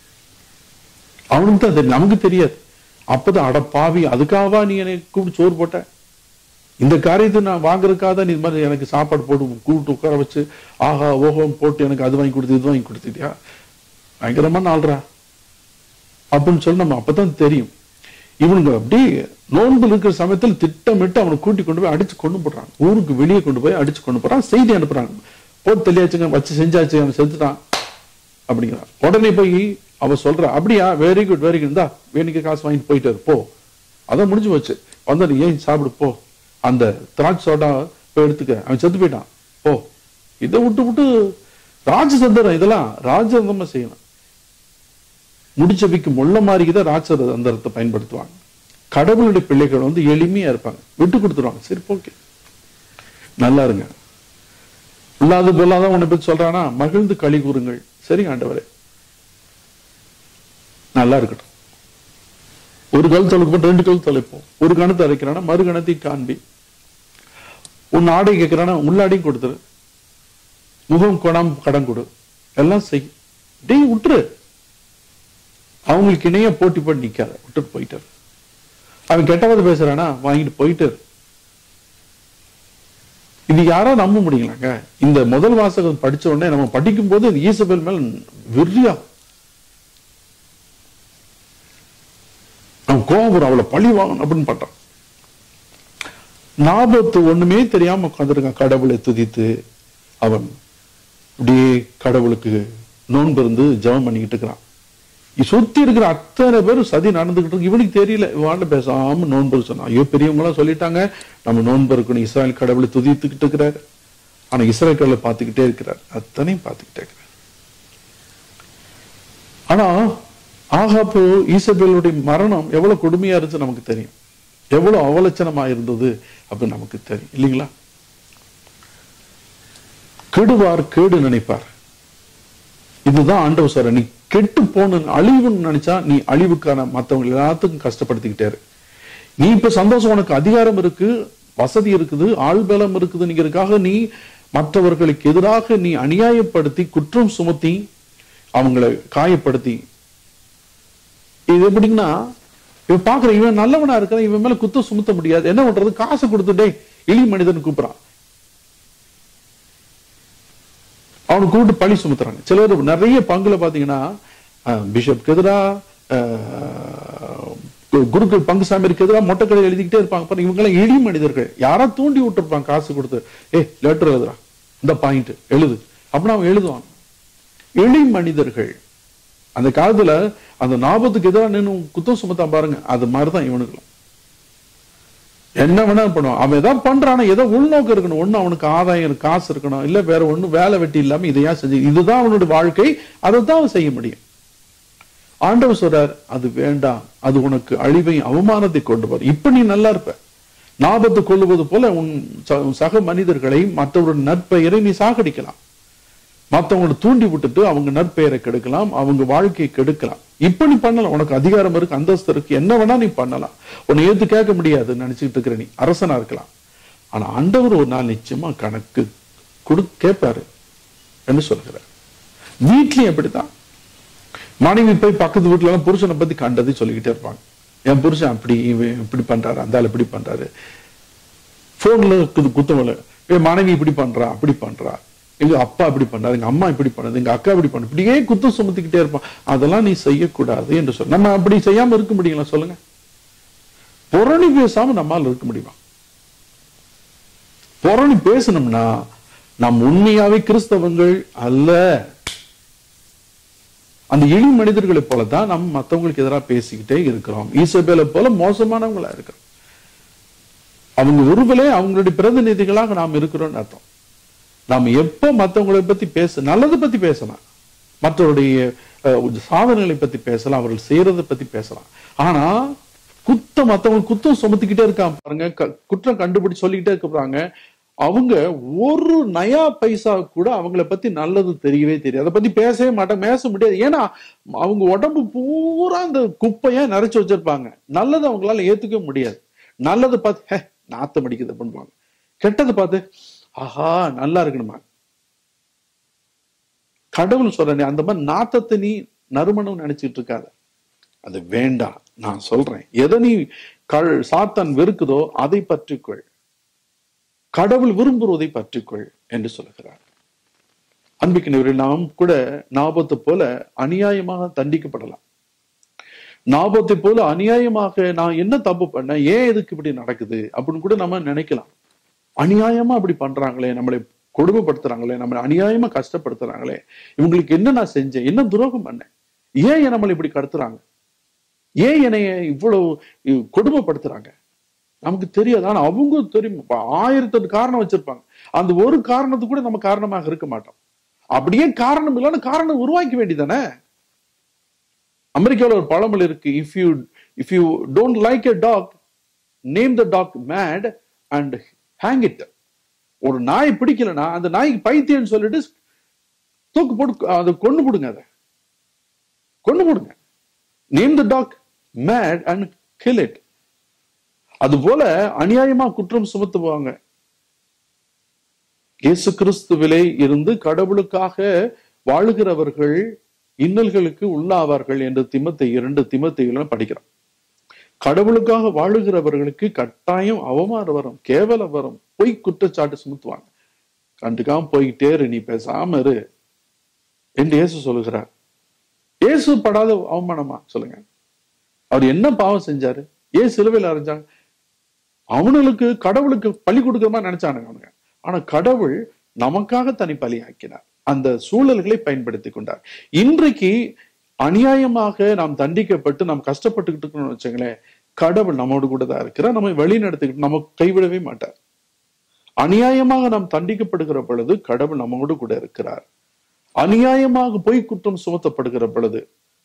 அவனுக்கு தான் தெரியும் நமக்கு தெரியாது அப்பதான் அட பாவி அதுக்காகவா நீ எனக்கு கூப்பிட்டு சோறு போட்ட இந்த காரியத்தை நான் வாங்குறதுக்காக தான் நீ இது மாதிரி எனக்கு சாப்பாடு போட்டு கூப்பிட்டு உட்கார வச்சு ஆஹா ஓஹோன்னு போட்டு எனக்கு அது வாங்கி கொடுத்து இது வாங்கி கொடுத்துட்டியா பயங்கரமா நாள்றா அப்படின்னு சொல்லி நம்ம அப்பதான் தெரியும் இவனுங்க அப்படி நோன்பு இருக்கிற சமயத்தில் திட்டமிட்டு அவனை கூட்டி கொண்டு போய் அடிச்சு கொண்டு போடுறாங்க ஊருக்கு வெளியே கொண்டு போய் அடிச்சு கொண்டு போறான் செய்தி அனுப்புறாங்க போட்டு தெளியாச்சுங்க வச்சு செஞ்சாச்சு அவன் செத்துட்டான் அப்படிங்கிறான் உடனே போய் அவ சொல்றா அப்படியா வெரி குட் வெரி குட் இந்தா வேணிக்கு காசு வாங்கிட்டு போயிட்டாரு போ அதான் முடிஞ்சு போச்சு வந்தா நீ ஏன் சாப்பிடு போ அந்த திராட்சை சோடா போய் எடுத்துக்க அவன் செத்து போயிட்டான் போ இதை விட்டு விட்டு ராஜசந்தரம் இதெல்லாம் ராஜதந்திரமா செய்யணும் முடிச்சபிக்கு முள்ள மாதிரிக்கு தான் ராஜதந்திரத்தை பயன்படுத்துவாங்க கடவுளுடைய பிள்ளைகள் வந்து எளிமையா இருப்பாங்க விட்டு கொடுத்துருவாங்க சரி ஓகே நல்லா இருங்க இல்லாத பொல்லாத உன்னை பத்தி சொல்றானா மகிழ்ந்து களி கூறுங்கள் சரி ஆண்டவரே நல்லா இருக்கட்டும் ஒரு கல் தொலைப்போம் ரெண்டு கல் தொலைப்போம் ஒரு கணத்தை அரைக்கிறானா மறு கணத்தை காண்பி உன் ஆடை கேட்கிறானா உள்ளாடையும் கொடுத்துரு முகம் கொடாம கடன் கொடு எல்லாம் செய் டேய் விட்டுரு அவங்களுக்கு இணைய போட்டி போட்டு நிக்காத விட்டுட்டு போயிட்டாரு அவன் கெட்டவது பேசுறானா வாங்கிட்டு போயிட்டாரு இது யாரா நம்ப முடியலங்க இந்த முதல் வாசகம் படிச்ச உடனே நம்ம படிக்கும் போது இந்த ஈசபெல் மேல் வெறியா அவன் கோபம் வரும், அவளை பழி வாங்கணும் அப்படின்னு பண்றான் நாபத்து ஒண்ணுமே தெரியாம உட்காந்துருக்கான் கடவுளை துதித்து அவன் அப்படியே கடவுளுக்கு நோன்பு இருந்து ஜெபம் பண்ணிக்கிட்டு இருக்கிறான் இ- சுத்தி இருக்கிற அத்தனை பேரும் சதி நடந்துகிட்டு இருக்கு இவனுக்கு தெரியல இவாண்ட பேசாம நோன்பு இருக்க சொன்னான் ஐயோ பெரியவங்க எல்லாம் சொல்லிட்டாங்க நம்ம நோன்பு இருக்கணும் இஸ்ராயல் கடவுளை துதித்துக்கிட்டு இருக்கிறார் ஆனா இஸ்ராயல் கடவுளை பார்த்துக்கிட்டே இருக்கிறார் அத்தனையும் பார்த்துக்கிட்டே இருக்கிறார் ஆனா ஆகாப்பு ஈசபேலுடைய மரணம் எவ்வளவு கொடுமையா இருந்துச்சு நமக்கு தெரியும் எவ்வளவு அவலட்சணமா இருந்தது அப்படின்னு நமக்கு தெரியும் இல்லைங்களா கெடுவார் கேடு நினைப்பார் இதுதான் ஆண்டவர் சொல்ற நீ கெட்டு போன அழிவுன்னு நினைச்சா நீ அழிவுக்கான மத்தவங்க எல்லாத்துக்கும் கஷ்டப்படுத்திக்கிட்டே இரு நீ இப்ப சந்தோஷம் உனக்கு அதிகாரம் இருக்கு வசதி இருக்குது ஆள்பலம் இருக்குதுங்கிறதுக்காக நீ மற்றவர்களுக்கு எதிராக நீ அநியாயப்படுத்தி குற்றம் சுமத்தி அவங்களை காயப்படுத்தி இது எப்படின்னா இவன் பாக்குற இவன் நல்லவனா இருக்கிற இவன் மேல குத்தம் சுமத்த முடியாது என்ன பண்றது காசு கொடுத்துட்டே எளி மனிதன் கூப்பிடுறான் அவனை கூப்பிட்டு பழி சுமத்துறாங்க சிலர் நிறைய பங்குல பாத்தீங்கன்னா அஹ், பிஷப்க்கு எதிரா அஹ், கு- குருக்கள் பங்குசாமிக்கு எதிராக மொட்டைக்கடை எழுதிக்கிட்டே இருப்பாங்க பாருங்க இவங்க எல்லாம் எளி மனிதர்கள் யாரா தூண்டி விட்டுருப்பாங்க காசு கொடுத்து ஏ லெட்டர் எழுதுறா இந்த பாயிண்ட் எழுது அப்படின்னு அவன் எழுதுவான் எளி மனிதர்கள் அந்த காலத்துல அந்த நாபத்துக்கு எதிராக நின்று குத்தம் சுமத்தான் பாருங்க அது மாதிரிதான் இவனுங்களும் என்ன வேணா பண்ணுவான் அவன் ஏதாவது பண்றானா ஏதோ உள்நோக்கம் இருக்கணும் ஒண்ணு அவனுக்கு ஆதாயம் இருக்கு, காசு இருக்கணும் இல்ல வேற ஒண்ணு வேலை வெட்டி இல்லாம இதையா செஞ்சு இதுதான் அவனுடைய வாழ்க்கை அதை தான் அவன் செய்ய முடியும் ஆண்டவர் சொல்றார் அது வேண்டாம் அது உனக்கு அழிவை அவமானத்தை கொண்டு வரும் இப்ப நீ நல்லா இருப்ப நாபத்து கொள்ளுவது போல உன் ச- உன் சக மனிதர்களை மற்றவருடைய நற்பெயரை நீ சாகடிக்கலாம் மத்தவங்களை தூண்டி விட்டுட்டு அவங்க நற்பெயரை கெடுக்கலாம் அவங்க வாழ்க்கையை கெடுக்கலாம் இப்ப நீ பண்ணலாம் உனக்கு அதிகாரம் இருக்கு அந்தஸ்து இருக்கு என்ன வேணா நீ பண்ணலாம் உன்னை ஏத்து கேட்க முடியாது நினைச்சுக்கிட்டு இருக்கிற நீ அரசனா இருக்கலாம் ஆனா ஆண்டவர் ஒரு நாள் நிச்சயமா கணக்கு கொடு கேட்பாரு என்று சொல்கிறார் வீட்லயும் அப்படித்தான் மனைவி போய் பக்கத்து வீட்டுல எல்லாம் புருஷனை பத்தி கண்டதை சொல்லிக்கிட்டே இருப்பாங்க என் புருஷன் அப்படி இவன் இப்படி பண்றாரு அந்த ஆள் இப்படி பண்றாரு போன்ல இருக்குது குத்தவல என் மனைவி இப்படி பண்றா அப்படி பண்றா எங்க அப்பா இப்படி பண்றாரு எங்க அம்மா இப்படி பண்ணுது எங்க அக்கா இப்படி பண்ணு இப்படியே குத்தம் சுமத்திக்கிட்டே இருப்பான் அதெல்லாம் நீ செய்யக்கூடாது என்று சொல்ல நம்ம அப்படி செய்யாம இருக்க முடியுங்களா சொல்லுங்க புரணி பேசாம நம்மால் இருக்க முடியுமா புரணி பேசணும்னா நாம் உண்மையாவே கிறிஸ்தவங்கள் அல்ல அந்த எளி மனிதர்களைப் போலதான் நம்ம மத்தவங்களுக்கு எதிராக பேசிக்கிட்டே இருக்கிறோம் ஈசபேலை போல மோசமானவங்களா இருக்கிறோம் அவங்க உருவிலே அவங்களுடைய பிரதிநிதிகளாக நாம் இருக்கிறோம்னு அர்த்தம் நாம் எப்போ மத்தவங்களை பத்தி பேச நல்லதை பத்தி பேசலாம் மற்றவருடைய அஹ், சாதனைகளை பத்தி பேசலாம் அவர்கள் செய்யறதை பத்தி பேசலாம் ஆனா குத்தம் மத்தவங்க குத்தம் சுமத்திக்கிட்டே இருக்காங்க பாருங்க க- குற்றம் கண்டுபிடிச்சு சொல்லிக்கிட்டே இருக்கிறாங்க அவங்க ஒரு நயா பைசா கூட அவங்கள பத்தி நல்லது தெரியவே தெரியாது அதை பத்தி பேசவே மாட்டாங்க பேச முடியாது ஏன்னா அவங்க உடம்பு பூரா அந்த குப்பையா நிறைச்சு வச்சிருப்பாங்க நல்லது அவங்களால ஏத்துக்கவே முடியாது நல்லதை பார்த்து "ஹே, நாத்தம் அடிக்குது பண்ணுவாங்க கெட்டதை பார்த்து ஆஹா நல்லா இருக்கணுமா கடவுள் சொல்றேன் அந்த மாதிரி நாத்தத்தை நீ நறுமணம் நினைச்சிட்டு இருக்காத அது வேண்டாம் நான் சொல்றேன் எதை நீ கள் சாத்தான் வெறுக்குதோ அதை பற்றிக்கொள் கடவுள் விரும்புவதை பற்றிக்கொள் என்று சொல்லுகிறார் அன்பிக்கினவர்கள் நாம் கூட நாபத்தை போல அநியாயமாக தண்டிக்கப்படலாம் நாபத்தை போல அநியாயமாக நான் என்ன தப்பு பண்ணேன் ஏன் எதுக்கு இப்படி நடக்குது அப்படின்னு கூட நம்ம நினைக்கலாம் அநியாயமா அப்படி பண்றாங்களே நம்மளை கொடுமைப்படுத்துறாங்களே நம்மளை அநியாயமா கஷ்டப்படுத்துறாங்களே இவங்களுக்கு என்ன நான் செஞ்சேன் என்ன துரோகம் பண்ணேன் ஏன் என்னை நம்மளை இப்படி கடத்துறாங்க ஏன் என்னைய இவ்வளவு இ- கொடுமைப்படுத்துறாங்க நமக்கு தெரியாது ஆனா அவங்க தெரியும் இப்ப ஆயிரத்தெட்டு காரணம் வச்சிருப்பாங்க அந்த ஒரு காரணத்துக்கு கூட நம்ம காரணமாக இருக்க மாட்டோம் அப்படியே காரணம் இல்லைன்னு காரணம் உருவாக்க வேண்டியதானே அமெரிக்காவில் ஒரு பழமொழி இருக்கு if you if you don't like a dog name the dog mad and hang it ஒரு நாய் பிடிக்கலனா அந்த நாய்க்கு பைத்தியம்னு சொல்லிட்டு தூக்கு போட்டு அதை கொண்டு போடுங்க அதை கொண்டு போடுங்க name the dog mad and kill it அது போல அநியாயமா குற்றம் சுமத்துவாங்க இயேசு கிறிஸ்துவிலே இருந்து கடவுளுக்காக வாழுகிறவர்கள் இன்னல்களுக்கு உள்ளாவார்கள் என்று திமத்தை இரண்டு திமத்தையிலும் படிக்கிறோம் கடவுளுக்காக வாழுகிறவர்களுக்கு கட்டாயம் அவமானம் வரும் கேவலம் வரும் பொய் குற்றச்சாட்டு சுமத்துவாங்க கண்டுக்காம போய்கிட்டே இரு நீ பேசாம இரு என்று இயேசு சொல்லுகிறார் இயேசு படாத அவமானமா சொல்லுங்க அவர் என்ன பாவம் செஞ்சாரு ஏன் சிலுவையில் அரைஞ்சாங்க அவனுக்கு கடவுளுக்கு பலி கொடுக்கிற மாதிரி நினைச்சானுங்க அவனுங்க ஆனா கடவுள் நமக்காக தனி பலி ஆக்கினார் அந்த சூழல்களை பயன்படுத்தி கொண்டார் இன்றைக்கு அநியாயமாக நாம் தண்டிக்கப்பட்டு நாம் கஷ்டப்பட்டுக்கிட்டு இருக்கணும்னு வச்சுங்களேன் கடவுள் நம்மோடு கூட தான் இருக்கிறார் நம்மை வழி நடத்திக்கிட்டு நம்ம கைவிடவே மாட்டார் அநியாயமாக நாம் தண்டிக்கப்படுகிற பொழுது கடவுள் நம்மோடு கூட இருக்கிறார் அநியாயமாக பொய் குற்றம் சுமத்தப்படுகிற பொழுது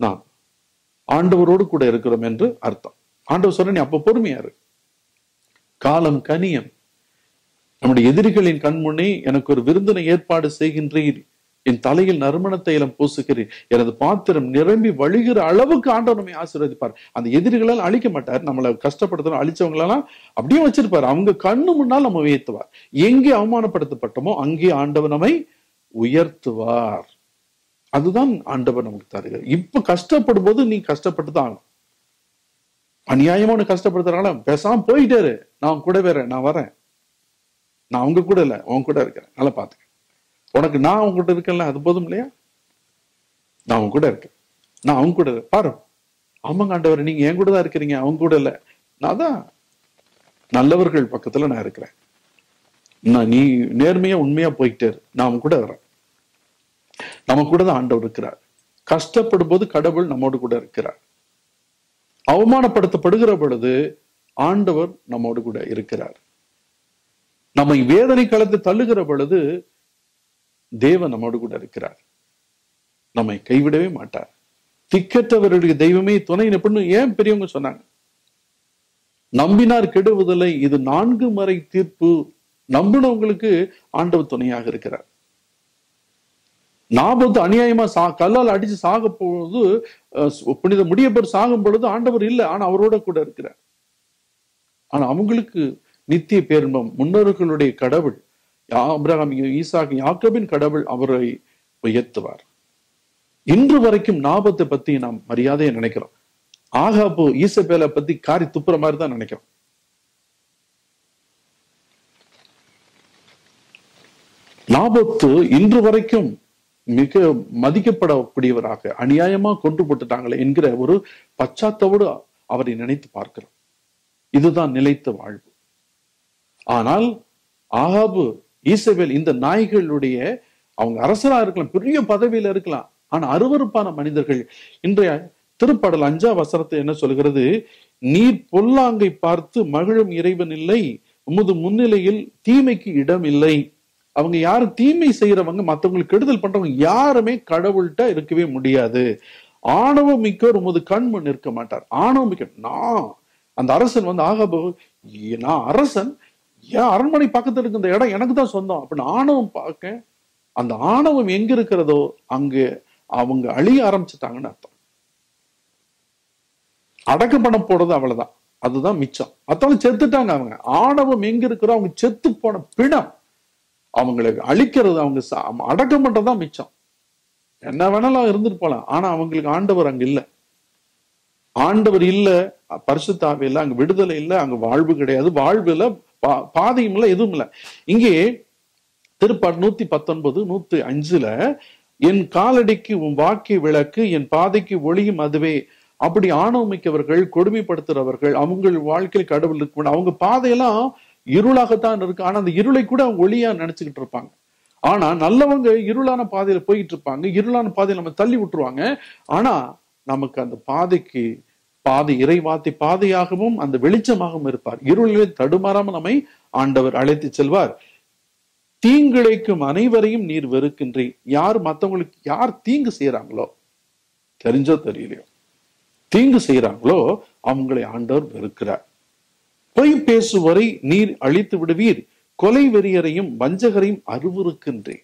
நாம் ஆண்டவரோடு கூட இருக்கிறோம் என்று அர்த்தம் ஆண்டவர் சொல்ற நீ அப்ப பொறுமையா இரு காலம் கனியம் நம்முடைய எதிரிகளின் கண்முன்னே எனக்கு ஒரு விருந்தினை ஏற்பாடு செய்கின்றீர் என் தலையில் நறுமண தைலம் பூசுகிறீர் எனது பாத்திரம் நிரம்பி வழிகிற அளவுக்கு ஆண்டவர் நம்மை ஆசீர்வதிப்பார் அந்த எதிரிகளால் அழிக்க மாட்டார் நம்மளை கஷ்டப்படுத்தணும் அழிச்சவங்களெல்லாம் அப்படியே வச்சிருப்பார் அவங்க கண்ணு முன்னால் நம்ம உயர்த்துவார் எங்கே அவமானப்படுத்தப்பட்டோமோ அங்கே ஆண்டவர் நம்மை உயர்த்துவார் அதுதான் ஆண்டவர் நமக்கு தருகிறார் இப்ப கஷ்டப்படும் போது நீ கஷ்டப்பட்டு தான் ஆகணும் அநியாயமா உன்னை கஷ்டப்படுத்துறாங்களா பேசாம போயிட்டாரு நான் கூட வேற நான் வரேன் நான் அவங்க கூட இல்ல உன் கூட இருக்கிறேன் நல்லா பாத்துக்க உனக்கு நான் அவங்க கூட இருக்கேன்ல அது போதும் இல்லையா நான் அவங்க கூட இருக்கேன் நான் அவங்க கூட இருக்கேன். பாரு ஆமாங்க ஆண்டவர் நீங்க என் கூட தான் இருக்கிறீங்க அவங்க கூட இல்ல நான் தான் நல்லவர்கள் பக்கத்துல நான் இருக்கிறேன் நான் நீ நேர்மையா உண்மையா போயிட்டே இரு. நான் அவங்க கூட வரேன் நம்ம கூட தான் ஆண்டவர் இருக்கிறார் கஷ்டப்படும் போது கடவுள் நம்மோடு கூட இருக்கிறார் அவமானப்படுத்தப்படுகிற பொழுது ஆண்டவர் நம்மோடு கூட இருக்கிறார் நம்மை வேதனை களத்து தள்ளுகிற பொழுது தேவன் நம்மோடு கூட இருக்கிறார் நம்மை கைவிடவே மாட்டார் திக்கற்றவருடைய தெய்வமே துணை நிற்புன்னு ஏன் பெரியவங்க சொன்னாங்க நம்பினார் கெடுவதில்லை இது நான்கு மறை தீர்ப்பு நம்பினவங்களுக்கு ஆண்டவர் துணையாக இருக்கிறார் நாபத்து அநியாயமா சா கல்லால் அடிச்சு சாக போது அஹ், புனித முடியப்பர் சாகும் பொழுது ஆண்டவர் இல்லை ஆனா அவரோட கூட இருக்கிறார் ஆனா அவங்களுக்கு நித்திய பேரின்பம் முன்னோர்களுடைய கடவுள் ஆபிரகாம் ஈசாக் யாக்கோபின் கடவுள் அவரை உயர்த்துவார் இன்று வரைக்கும் நாபத்தை பத்தி நாம் மரியாதையை நினைக்கிறோம் ஆகாபு ஈசபேலை பத்தி காரி துப்புற மாதிரி தான் நினைக்கிறோம் நாபத்து இன்று வரைக்கும் மிக மதிக்கப்படக்கூடியவராக அநியாயமா கொண்டு போட்டுட்டாங்களே என்கிற ஒரு பச்சாத்தோடு அவரை நினைத்து பார்க்கிறோம் இதுதான் நிலைத்த வாழ்வு ஆனால் ஆகாபு ஈசபேல் இந்த நாய்களுடைய அவங்க அரசரா இருக்கலாம் பெரிய பதவியில இருக்கலாம் ஆனா அருவருப்பான மனிதர்கள் இன்றைய திருப்பாடல் அஞ்சாம் வசனத்தை என்ன சொல்கிறது நீர் பொல்லாங்கை பார்த்து மகிழும் இறைவன் இல்லை உமது முன்னிலையில் தீமைக்கு இடம் இல்லை அவங்க யாரும் தீமை செய்யறவங்க மத்தவங்களுக்கு கெடுதல் பண்றவங்க யாருமே கடவுள்கிட்ட இருக்கவே முடியாது ஆணவம் மிக்கவர் உமது கண் முன் நிற்க மாட்டார் ஆணவம் மிக்க நான் அந்த அரசன் வந்து ஆகாபு "ஏ, நான் அரசன் ஏன் அரண்மனை பக்கத்துல இருக்க இந்த இடம் எனக்கு தான் சொந்தம் அப்படின்னு ஆணவம் பார்க்க அந்த ஆணவம் எங்க இருக்கிறதோ அங்க அவங்க அழிய ஆரம்பிச்சுட்டாங்கன்னு அர்த்தம் அடக்கம் பண்ண போறது அவ்வளவுதான் அதுதான் மிச்சம் மத்தவங்க செத்துட்டாங்க அவங்க ஆணவம் எங்க இருக்கிறோ அவங்க செத்து போன பிணம் அவங்களுக்கு அழிக்கிறது அவங்க ச- அடக்கம் பண்றதுதான் மிச்சம் என்ன வேணாலும் இருந்துட்டு போலாம் ஆனா அவங்களுக்கு ஆண்டவர் அங்க இல்ல ஆண்டவர் இல்ல பரிசுத்தாவே இல்ல அங்க விடுதலை இல்ல அங்க வாழ்வு கிடையாது வாழ்வு இல்ல பா- பாதையும் இல்ல எதுவும் இல்ல இங்கே திருப்பாடு நூத்தி பத்தொன்பது நூத்தி அஞ்சுல என் காலடிக்கு உன் வாக்கி விளக்கு என் பாதைக்கு ஒளியும் அதுவே அப்படி ஆணவமிக்கவர்கள் கொடுமைப்படுத்துறவர்கள் அவங்க வாழ்க்கையில் கடவுள் இருக்கு அவங்க பாதையெல்லாம் இருளாகத்தான் இருக்கு ஆனா அந்த இருளை கூட அவங்க ஒளியா நினைச்சுக்கிட்டு இருப்பாங்க ஆனா நல்லவங்க இருளான பாதையில போயிட்டு இருப்பாங்க இருளான பாதையில நம்ம தள்ளி விட்டுருவாங்க ஆனா நமக்கு அந்த பாதைக்கு பாதை இறைவாத்தி பாதையாகவும் அந்த வெளிச்சமாகவும் இருப்பார் இருளிலே தடுமாறாம நம்மை ஆண்டவர் அழைத்து செல்வார் தீங்கிழைக்கும் அனைவரையும் நீர் வெறுக்கின்றி யார் மத்தவங்களுக்கு யார் தீங்கு செய்யறாங்களோ தெரிஞ்சோ தெரியலையோ தீங்கு செய்யறாங்களோ அவங்களை ஆண்டவர் வெறுக்கிறார் பொய் பேசுவரை நீர் அழித்து விடுவீர் கொலை வெறியரையும் வஞ்சகரையும் அருவருக்கின்றேன்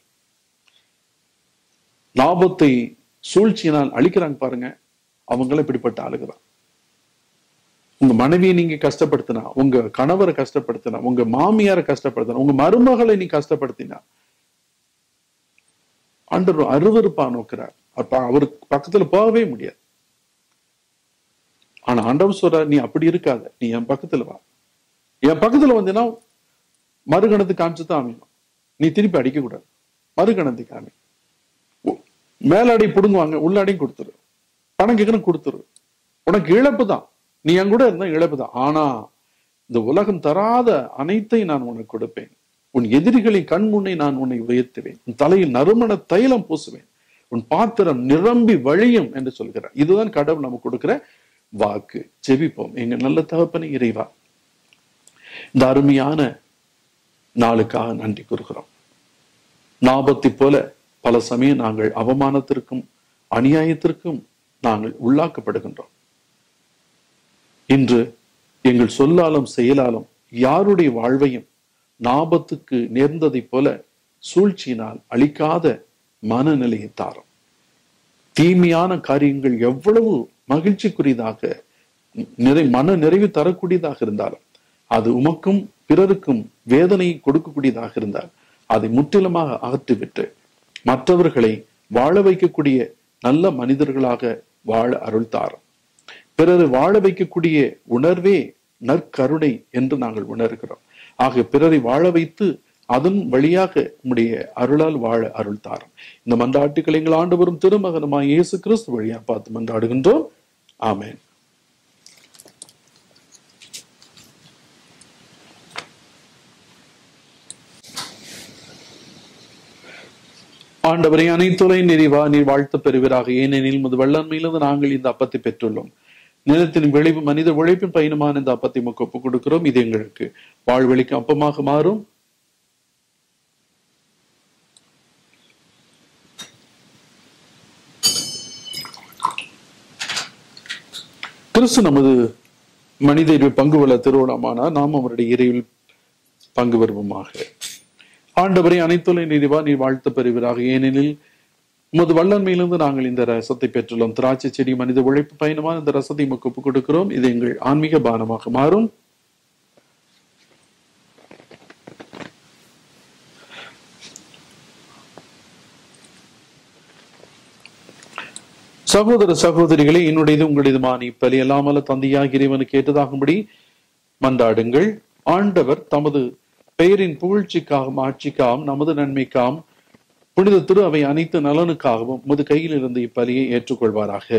லாபத்தை சூழ்ச்சியினால் அழிக்கிறாங்க பாருங்க அவங்கள இப்படிப்பட்ட ஆளுகிறான் உங்க மனைவியை நீங்க கஷ்டப்படுத்தினா உங்க கணவரை கஷ்டப்படுத்தினா உங்க மாமியாரை கஷ்டப்படுத்தினா உங்க மருமகளை நீ கஷ்டப்படுத்தினா ஆண்டவர் அருவருப்பா நோக்கிறார் அப்ப அவருக்கு பக்கத்துல போகவே முடியாது ஆனா ஆண்டவர் சொல்றார் நீ அப்படி இருக்காத நீ என் பக்கத்துல வா என் பக்கத்துல வந்தீங்கன்னா மறுகணத்து காமிச்சு தான் அமையணும் நீ திருப்பி அடிக்க கூடாது மறுகணத்து காமி உ- மேலாடை புடுங்குவாங்க உள்ளாடையும் கொடுத்துரு பணம் கேட்கணும் கொடுத்துரு உனக்கு இழப்பு தான் நீ என் கூட இருந்தா இழப்பு தான் ஆனா இந்த உலகம் தராத அனைத்தையும் நான் உனக்கு கொடுப்பேன் உன் எதிரிகளின் கண் முன்னே நான் உன்னை உயர்த்துவேன் உன் தலையில் நறுமண தைலம் பூசுவேன் உன் பாத்திரம் நிரம்பி வழியும் என்று சொல்கிறார் இதுதான் கடவுள் நமக்கு கொடுக்கிற வாக்கு ஜெபிப்போம் எங்க நல்ல தகப்பனை இறைவா இந்த அருமையான நாளுக்காக நன்றி கூறுகிறோம் நாபத்தை போல பல சமயம் நாங்கள் அவமானத்திற்கும் அநியாயத்திற்கும் நாங்கள் உள்ளாக்கப்படுகின்றோம் இன்று எங்கள் சொல்லாலும் செயலாலும் யாருடைய வாழ்வையும் நாபத்துக்கு நேர்ந்ததைப் போல சூழ்ச்சியினால் அழிக்காத மனநிலையை தாரும் தீமையான காரியங்கள் எவ்வளவு மகிழ்ச்சிக்குரியதாக நிறை மன நிறைவு தரக்கூடியதாக இருந்தாலும் அது உமக்கும் பிறருக்கும் வேதனை கொடுக்கக்கூடியதாக இருந்தால் அதை முற்றிலுமாக அகற்றிவிட்டு மற்றவர்களை வாழ வைக்கக்கூடிய நல்ல மனிதர்களாக வாழ அருள் தாரும் பிறரை வாழ வைக்கக்கூடிய உணர்வே நற்கருணை என்று நாங்கள் உணர்கிறோம் ஆக பிறரை வாழ வைத்து அதன் வழியாக உம்முடைய அருளால் வாழ அருள் தாரும் இந்த மன்றாட்டுக்களை எங்கள் ஆண்டு வரும் திருமகனமாய் இயேசு கிறிஸ்து வழியா பார்த்து மன்றாடுகின்றோம் ஆமென் ஆண்டவரை அனைத்துறை நிறைவா நீர் வாழ்த்து பெறுவீராக ஏனெனில் முது வல்லன்மையிலிருந்து நாங்கள் இந்த அப்பத்தை பெற்றுள்ளோம் நிலத்தின் விளைவு மனித உழைப்பின் பயணமான இந்த அப்பத்தை நமக்கு ஒப்புக் கொடுக்கிறோம் இது எங்களுக்கு வாழ்வெளிக்கு அப்பமாக மாறும் கிறிஸ்து நமது மனித இரு பங்கு வள திருவிழாமானால் நாம் அவருடைய இறைவில் பங்கு வருவோமாக ஆண்டவரை அனைத்துலை நிறைவா நீர் வாழ்த்து பெறுவீராக ஏனெனில் உமது வல்லன்மையிலிருந்து நாங்கள் இந்த ரசத்தை பெற்றுள்ளோம் திராட்சை செடி மனித உழைப்பு பயணமான இந்த ரசத்தை உமக்கு ஒப்புக் கொடுக்கிறோம் இது எங்கள் ஆன்மீக பானமாக மாறும் சகோதர சகோதரிகளே என்னுடையது உங்களுடையதுமான இப்பலி அல்லாமல தந்தையாக இறைவனுக்கு ஏற்றதாகும்படி மன்றாடுங்கள் ஆண்டவர் தமது பெயரின் புகழ்ச்சிக்காகவும் ஆட்சிக்காகவும் நமது நன்மைக்காகவும் புனித திரு அவை அனைத்து நலனுக்காகவும் உமது கையில் இருந்து இப்பலியை ஏற்றுக்கொள்வாராக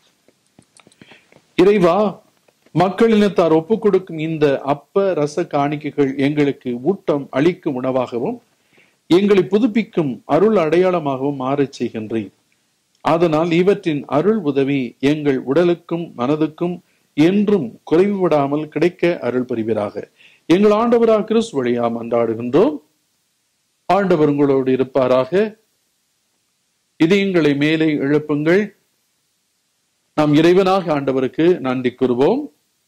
இறைவா மக்களினத்தார் ஒப்புக் கொடுக்கும் இந்த அப்ப ரச காணிக்கைகள் எங்களுக்கு ஊட்டம் அளிக்கும் உணவாகவும் எங்களை புதுப்பிக்கும் அருள் அடையாளமாகவும் மாறச் செய்கின்றேன் அதனால் இவற்றின் அருள் உதவி எங்கள் உடலுக்கும் மனதுக்கும் என்றும் குறைவுபடாமல் கிடைக்க அருள் புரிவீராக எங்கள் ஆண்டவராக கிறிஸ்து வழியா மன்றாடுகின்றோம் ஆண்டவர் உங்களோடு இருப்பாராக இதயங்களை மேலே எழுப்புங்கள் நாம் இறைவனாக ஆண்டவருக்கு நன்றி கூறுவோம்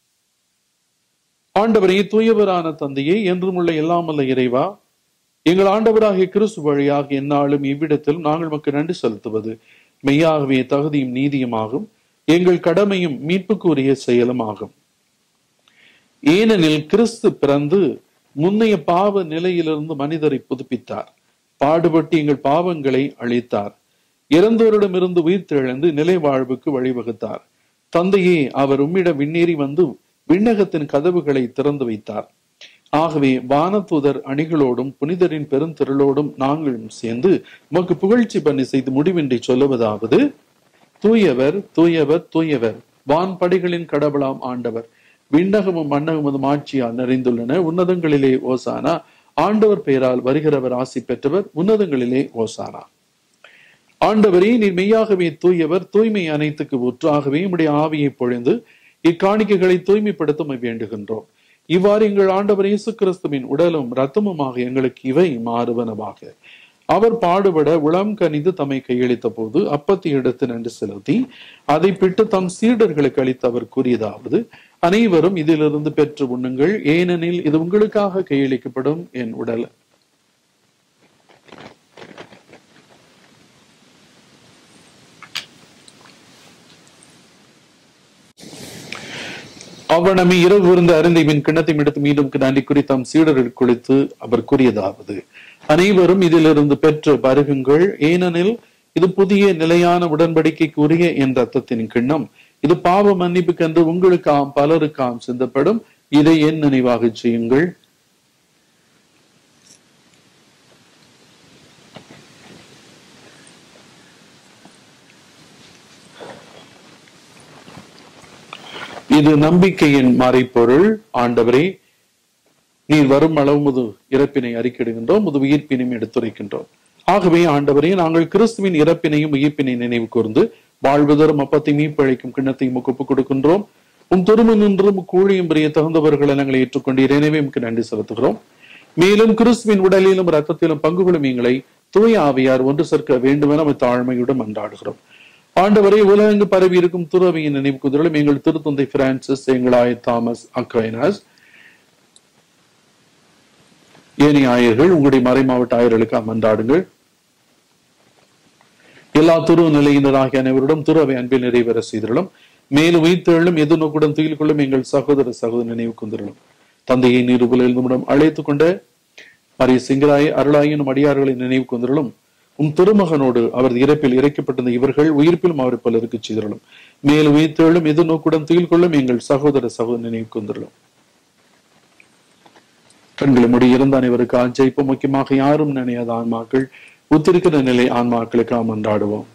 ஆண்டவரை தூயவரான தந்தையே என்றும் உள்ள எல்லாமல்ல இறைவா எங்கள் ஆண்டவராகிய கிறிஸ்து வழியாக எந்நாளும் இவ்விடத்தில் நாங்கள் மக்கள் நன்றி செலுத்துவது மெய்யாகவே தகுதியும் நீதியுமாகும் எங்கள் கடமையும் மீட்புக்குரிய செயலும் ஆகும் ஏனெனில் கிறிஸ்து பிறந்து முன்னைய பாவ நிலையிலிருந்து மனிதரை புதுப்பித்தார் பாடுபட்டு எங்கள் பாவங்களை அழித்தார் இறந்தோரிடமிருந்து உயிர் தெழுந்து நிலை வாழ்வுக்கு வழிவகுத்தார் தந்தையே அவர் உம்மிடம் விண்ணேறி வந்து விண்ணகத்தின் கதவுகளை திறந்து வைத்தார் ஆகவே வானதூதர் அணிகளோடும் புனிதரின் பெருந்திரளோடும் நாங்களும் சேர்ந்து உமக்கு புகழ்ச்சி பண்ணி செய்து முடிவின்றி சொல்லுவதாவது தூயவர் தூயவர் தூயவர் வான்படிகளின் கடவுளாம் ஆண்டவர் விண்ணகமும் மன்னகமும் ஆட்சியால் நிறைந்துள்ளன உன்னதங்களிலே ஓசானா ஆண்டவர் பெயரால் வருகிறவர் ஆசி பெற்றவர் உன்னதங்களிலே ஓசானா ஆண்டவரே நீர் மெய்யாகவே தூயவர் தூய்மை அனைத்துக்கு ஊற்றாகவே உம்முடைய ஆவியை பொழிந்து இக்காணிக்கைகளை தூய்மைப்படுத்த வேண்டுகின்றோம் இவ்வாறு எங்கள் ஆண்டவர் இயேசு கிறிஸ்துவின் உடலும் இரத்தமுமாக எங்களுக்கு இவை மாறுவனவாக அவர் பாடுபட உளம் கனிந்து தம்மை கையளித்த போது அப்பத்தை எடுத்து நன்று செலுத்தி அதை பிட்டு தம் சீடர்களுக்கு அளித்து அவர் கூறியதாவது அனைவரும் இதிலிருந்து பெற்று உண்ணுங்கள் ஏனெனில் இது உங்களுக்காக கையளிக்கப்படும் என் உடல் அவ்வனமே இரவு இருந்த அருந்தை மின் கிண்ணத்தை எடுத்து மீண்டும் நன்றி குறித்தாம் சீடர்கள் குளித்து அவர் கூறியதாவது அனைவரும் இதிலிருந்து பெற்று பருகுங்கள் ஏனெனில் இது புதிய நிலையான உடன்படிக்கைக்கு உரிய என் ரத்தத்தின் கிண்ணம் இது பாவ மன்னிப்புக்கென்று உங்களுக்காம் பலருக்காம் சிந்தப்படும் இதை என் நினைவாக செய்யுங்கள் இது நம்பிக்கையின் மறைப்பொருள் ஆண்டவரே நீர் வரும் அளவு முது இறப்பினை அறிக்கிடுகின்றோம் முது உயிர்ப்பினையும் எடுத்துரைக்கின்றோம் ஆகவே ஆண்டவரே நாங்கள் கிறிஸ்துவின் இறப்பினையும் உயிர்ப்பினை நினைவு கூர்ந்து வாழ்வதரும் அப்பத்தை மீப்பழைக்கும் கிண்ணத்தையும் ஒப்புக் கொடுக்கின்றோம் உம் திருமண் நின்றும் கூழியும் பிரிய தகுந்தவர்களை நாங்கள் ஏற்றுக்கொண்டு எனவே உமக்கு நன்றி செலுத்துகிறோம் மேலும் கிறிஸ்துவின் உடலிலும் ரத்தத்திலும் பங்கு கொள்ளும் எங்களை தூய ஆவியார் ஒன்று சேர்க்க வேண்டுமென நம்ம தாழ்மையுடன் மன்றாடுகிறோம் ஆண்டவரை உலகெங்கு பரவி இருக்கும் துறவியின் நினைவு குதிரலும் எங்கள் திருத்தந்தை பிரான்சிஸ் எங்களாய தாமஸ் அக்வைனஸ் ஏனைய ஆயர்கள் உங்களுடைய மறைமாவட்ட ஆயர்களுக்கு அமர்ந்தாடுங்கள் எல்லா துருவ நிலையினராகிய அனைவரிடம் துறவை அன்பில் நிறைவேற செய்திருளும் மேலும் வைத்தெழும் எது நோக்குடன் துயில் கொள்ளும் எங்கள் சகோதர சகோதர நினைவு கொண்டிருளும் தந்தையை நீருபுலில் நம்மிடம் அழைத்துக் கொண்ட மரிய சிங்கராய் அருளாயினும் அடியார்களை நினைவு கொண்டிருளும் உம் திருமகனோடு அவரது இறப்பில் இறைக்கப்பட்டிருந்த இவர்கள் உயிர்ப்பிலும் அவரை பலருக்கு செய்திருளும் மேலும் வைத்தெழும் எது நோக்குடன் துயில் கொள்ளும் எங்கள் சகோதர சகோதர நினைவு கொண்டிருளும் கண்களை முடி இருந்த அனைவருக்கு ஆஞ்சைப்பு முக்கியமாக யாரும் நினையாத ஆன்மாக்கள் உத்திருக்கிற நிலை ஆன்மாக்களுக்கு நாம் அன்றாடுவோம்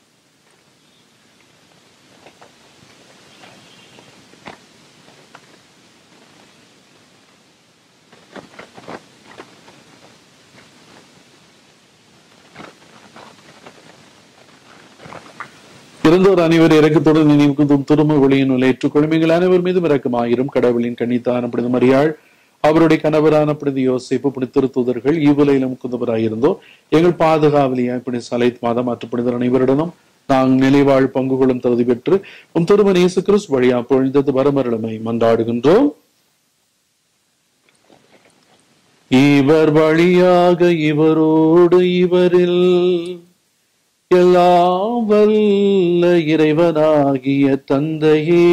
இறந்தோர் அனைவர் இறக்கத்துடன் நினைவுக்கும் திரும்ப ஒளியின் ஏற்றுக்கொள்ளும் எங்கள் அனைவர் மீதும் இறக்கமாயிரும் கடவுளின் கண்ணித்தான புனித மரியாள் அவருடைய கணவரான புனித யோசிப்பு புனித திருத்துதர்கள் இவ்வுலையிலும் குந்தவராயிருந்தோ எங்கள் பாதுகாவலியாய் புனித சலைத் மாதம் மற்ற புனிதர் அனைவருடனும் நாங்கள் நிலைவாழ் பங்கு கொள்ளும் தகுதி பெற்று உம் திருமண இயேசு கிறிஸ்து வழியா பொழிந்தது வரமருளமை மன்றாடுகின்றோம் இவர் வழியாக இவரோடு இவரில் எல்லாம் வல்ல இறைவனாகிய தந்தையே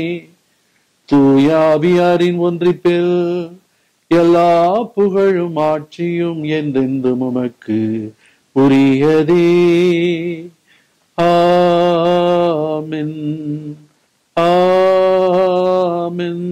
தூயாவியாரின் ஒன்றிப்பில் எல்லா புகழும் ஆட்சியும் என்றென்றும் உமக்கு உரியதே ஆமென் ஆமென்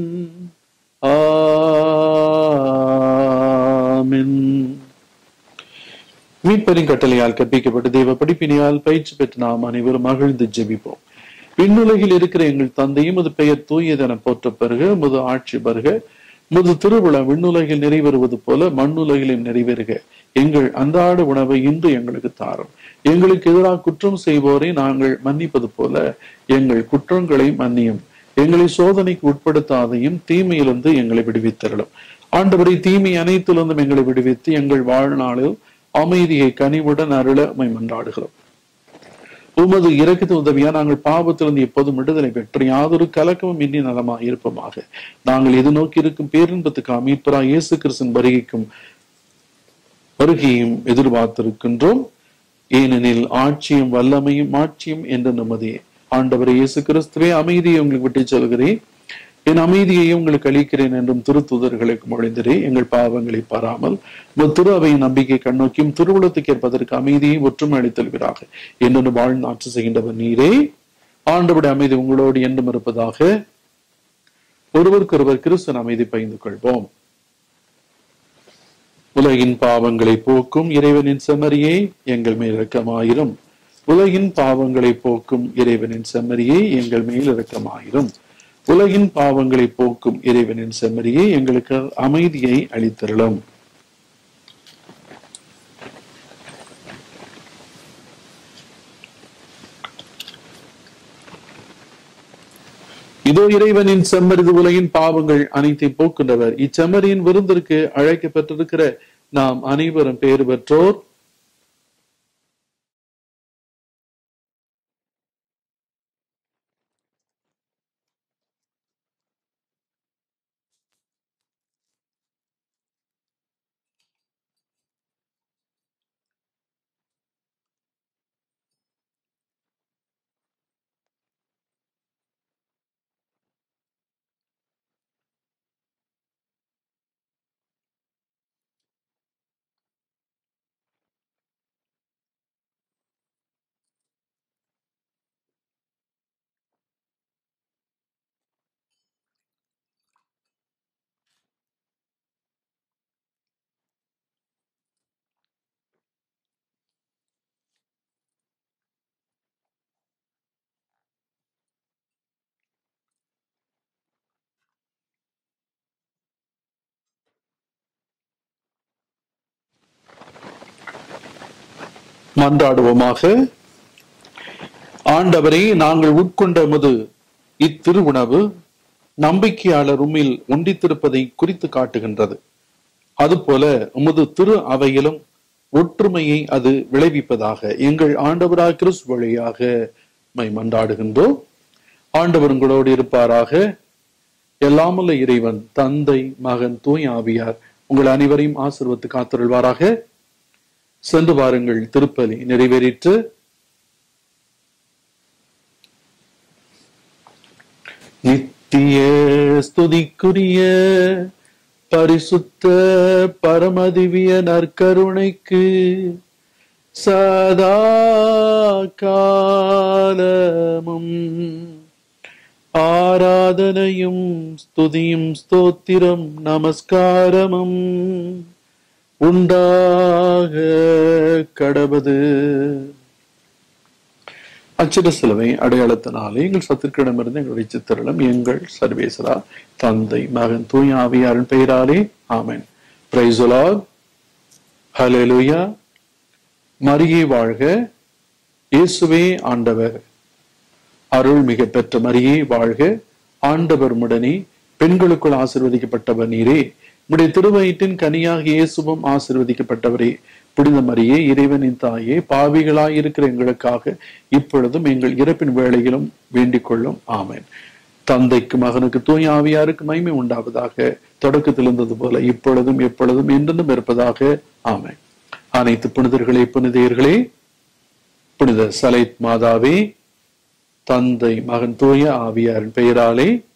ஆமென் மீட்பரின் கட்டளையால் கற்பிக்கப்பட்டு தெய்வ படிப்பினையால் பயிற்சி பெற்று நாம் அனைவரும் மகிழ்ந்து ஜெபிப்போம் விண்ணுலகில் இருக்கிற எங்கள் தந்தையும் அது பெயர் தூயதென போற்ற பெறுக முது ஆட்சி பெறுக முது திருவிழா விண்ணுலகில் நிறைவேறுவது போல மண்ணுலகிலும் நிறைவேறுக எங்கள் அன்றாட உணவை இன்று எங்களுக்கு தாரும் எங்களுக்கு எதிராக குற்றம் செய்வோரை நாங்கள் மன்னிப்பது போல எங்கள் குற்றங்களை மன்னியும் எங்களை சோதனைக்கு உட்படுத்தாதையும் தீமையிலிருந்து எங்களை விடுவித்தரலும் ஆண்டவரை தீமை அனைத்திலிருந்தும் எங்களை விடுவித்து எங்கள் வாழ்நாளில் அமைதியை கனிவுடன் அருள உம்மை மன்றாடுகிறோம் உமது இறக்கத்து உதவியா நாங்கள் பாவத்திலிருந்து எப்போதும் விடுதலை பெற்று யாதொரு கலக்கமும் இன்றி நலமாக இருப்போமாக நாங்கள் எது நோக்கி இருக்கும் பேரின்பத்துக்கு மீட்பரா இயேசு கிறிஸ்தன் வருகைக்கும் வருகையும் எதிர்பார்த்திருக்கின்றோம் ஏனெனில் ஆட்சியும் வல்லமையும் ஆட்சியும் என்ற நமதே ஆண்டவர் இயேசு கிறிஸ்துவே அமைதியை உங்களுக்கு விட்டு சொல்கிறேன் என் அமைதியை உங்களுக்கு அளிக்கிறேன் என்றும் திருத்துதர்களுக்கு மொழிந்தரே எங்கள் பாவங்களை பாராமல் திரு அவையின் நம்பிக்கை கண்ணோக்கியும் திருவுளத்துக்கு ஏற்பதற்கு அமைதியை ஒற்றுமை அளித்தல்கிறாக என்று வாழ்ந்து ஆட்சி செய்கின்றவர் நீரே ஆண்டவுடைய அமைதி உங்களோடு என்றும் இருப்பதாக ஒருவருக்கொருவர் கிறிஸ்தன் அமைதி பகிர்ந்து கொள்வோம் உலகின் பாவங்களை போக்கும் இறைவனின் செம்மறியே எங்கள் மேல் இரக்கமாயிரும் உலகின் பாவங்களை போக்கும் இறைவனின் செம்மறியே எங்கள் மேல் இரக்கமாயிரும் உலகின் பாவங்களை போக்கும் இறைவனின் செம்மறியே எங்களுக்கு அமைதியை அளித்தருளும் இதோ இறைவனின் செம்மறிது உலகின் பாவங்கள் அனைத்தை போக்குண்டவர் இச்செம்மறியின் விருந்திற்கு அழைக்கப்பட்டிருக்கிற நாம் அனைவரும் பேறு பெற்றோர் மன்றாடுவோமாக ஆண்டவரை நாங்கள் உட்கொண்ட முது இத்திருவுணவு நம்பிக்கையாளர் உம்மில் ஒண்டித்திருப்பதை குறித்து காட்டுகின்றது அதுபோல உமது திரு அவையிலும் ஒற்றுமையை அது விளைவிப்பதாக எங்கள் ஆண்டவராக கிறிஸ்து வழியாக மை மன்றாடுகின்றோம் ஆண்டவர் உங்களோடு இருப்பாராக எல்லாமல்ல இறைவன் தந்தை மகன் தூய் ஆவியார் உங்கள் அனைவரையும் ஆசிர்வத்து காத்தருள்வாராக சென்று வாருங்கள் திருப்பலி நிறைவேறிற்று நித்திய ஸ்துதிக்குரிய பரிசுத்த பரமதிவிய நற்கருணைக்கு சதா காலமும் ஆராதனையும் ஸ்துதியும் ஸ்தோத்திரம் நமஸ்காரமும் உண்டாக கடவது அச்சிட சிலுவை அடையாளத்தினாலே எங்கள் சத்துருக்கிடமிருந்து எங்களுடைய சித்திரலும் எங்கள் சர்வேசரா தந்தை மகன் தூய் ஆவியாரின் பெயராலே ஆமென் பிரைசுலாக் ஹalleluya மரியே வாழ்க இயேசுவே ஆண்டவர் அருள் மிக பெற்ற மரியே வாழ்க ஆண்டவர் முடனே பெண்களுக்குள் ஆசிர்வதிக்கப்பட்டவர் நீரே உடைய திருவயிற்றின் கனியாக இயேசுவும் ஆசிர்வதிக்கப்பட்டவரே புனித மரியே இறைவனின் தாயே பாவிகளாய் இருக்கிற எங்களுக்காக இப்பொழுதும் எங்கள் இறப்பின் வேளையிலும் வேண்டிக் கொள்ளும் ஆமேன் தந்தைக்கு மகனுக்கு தூய் ஆவியாருக்கு மகிமை உண்டாவதாக தொடக்கத்தில் இருந்தது போல இப்பொழுதும் எப்பொழுதும் என்றென்றும் இருப்பதாக ஆமேன் அனைத்து புனிதர்களே புனிதையர்களே புனித சலைத் மாதாவே தந்தை மகன் தூய ஆவியாரின் பெயராலே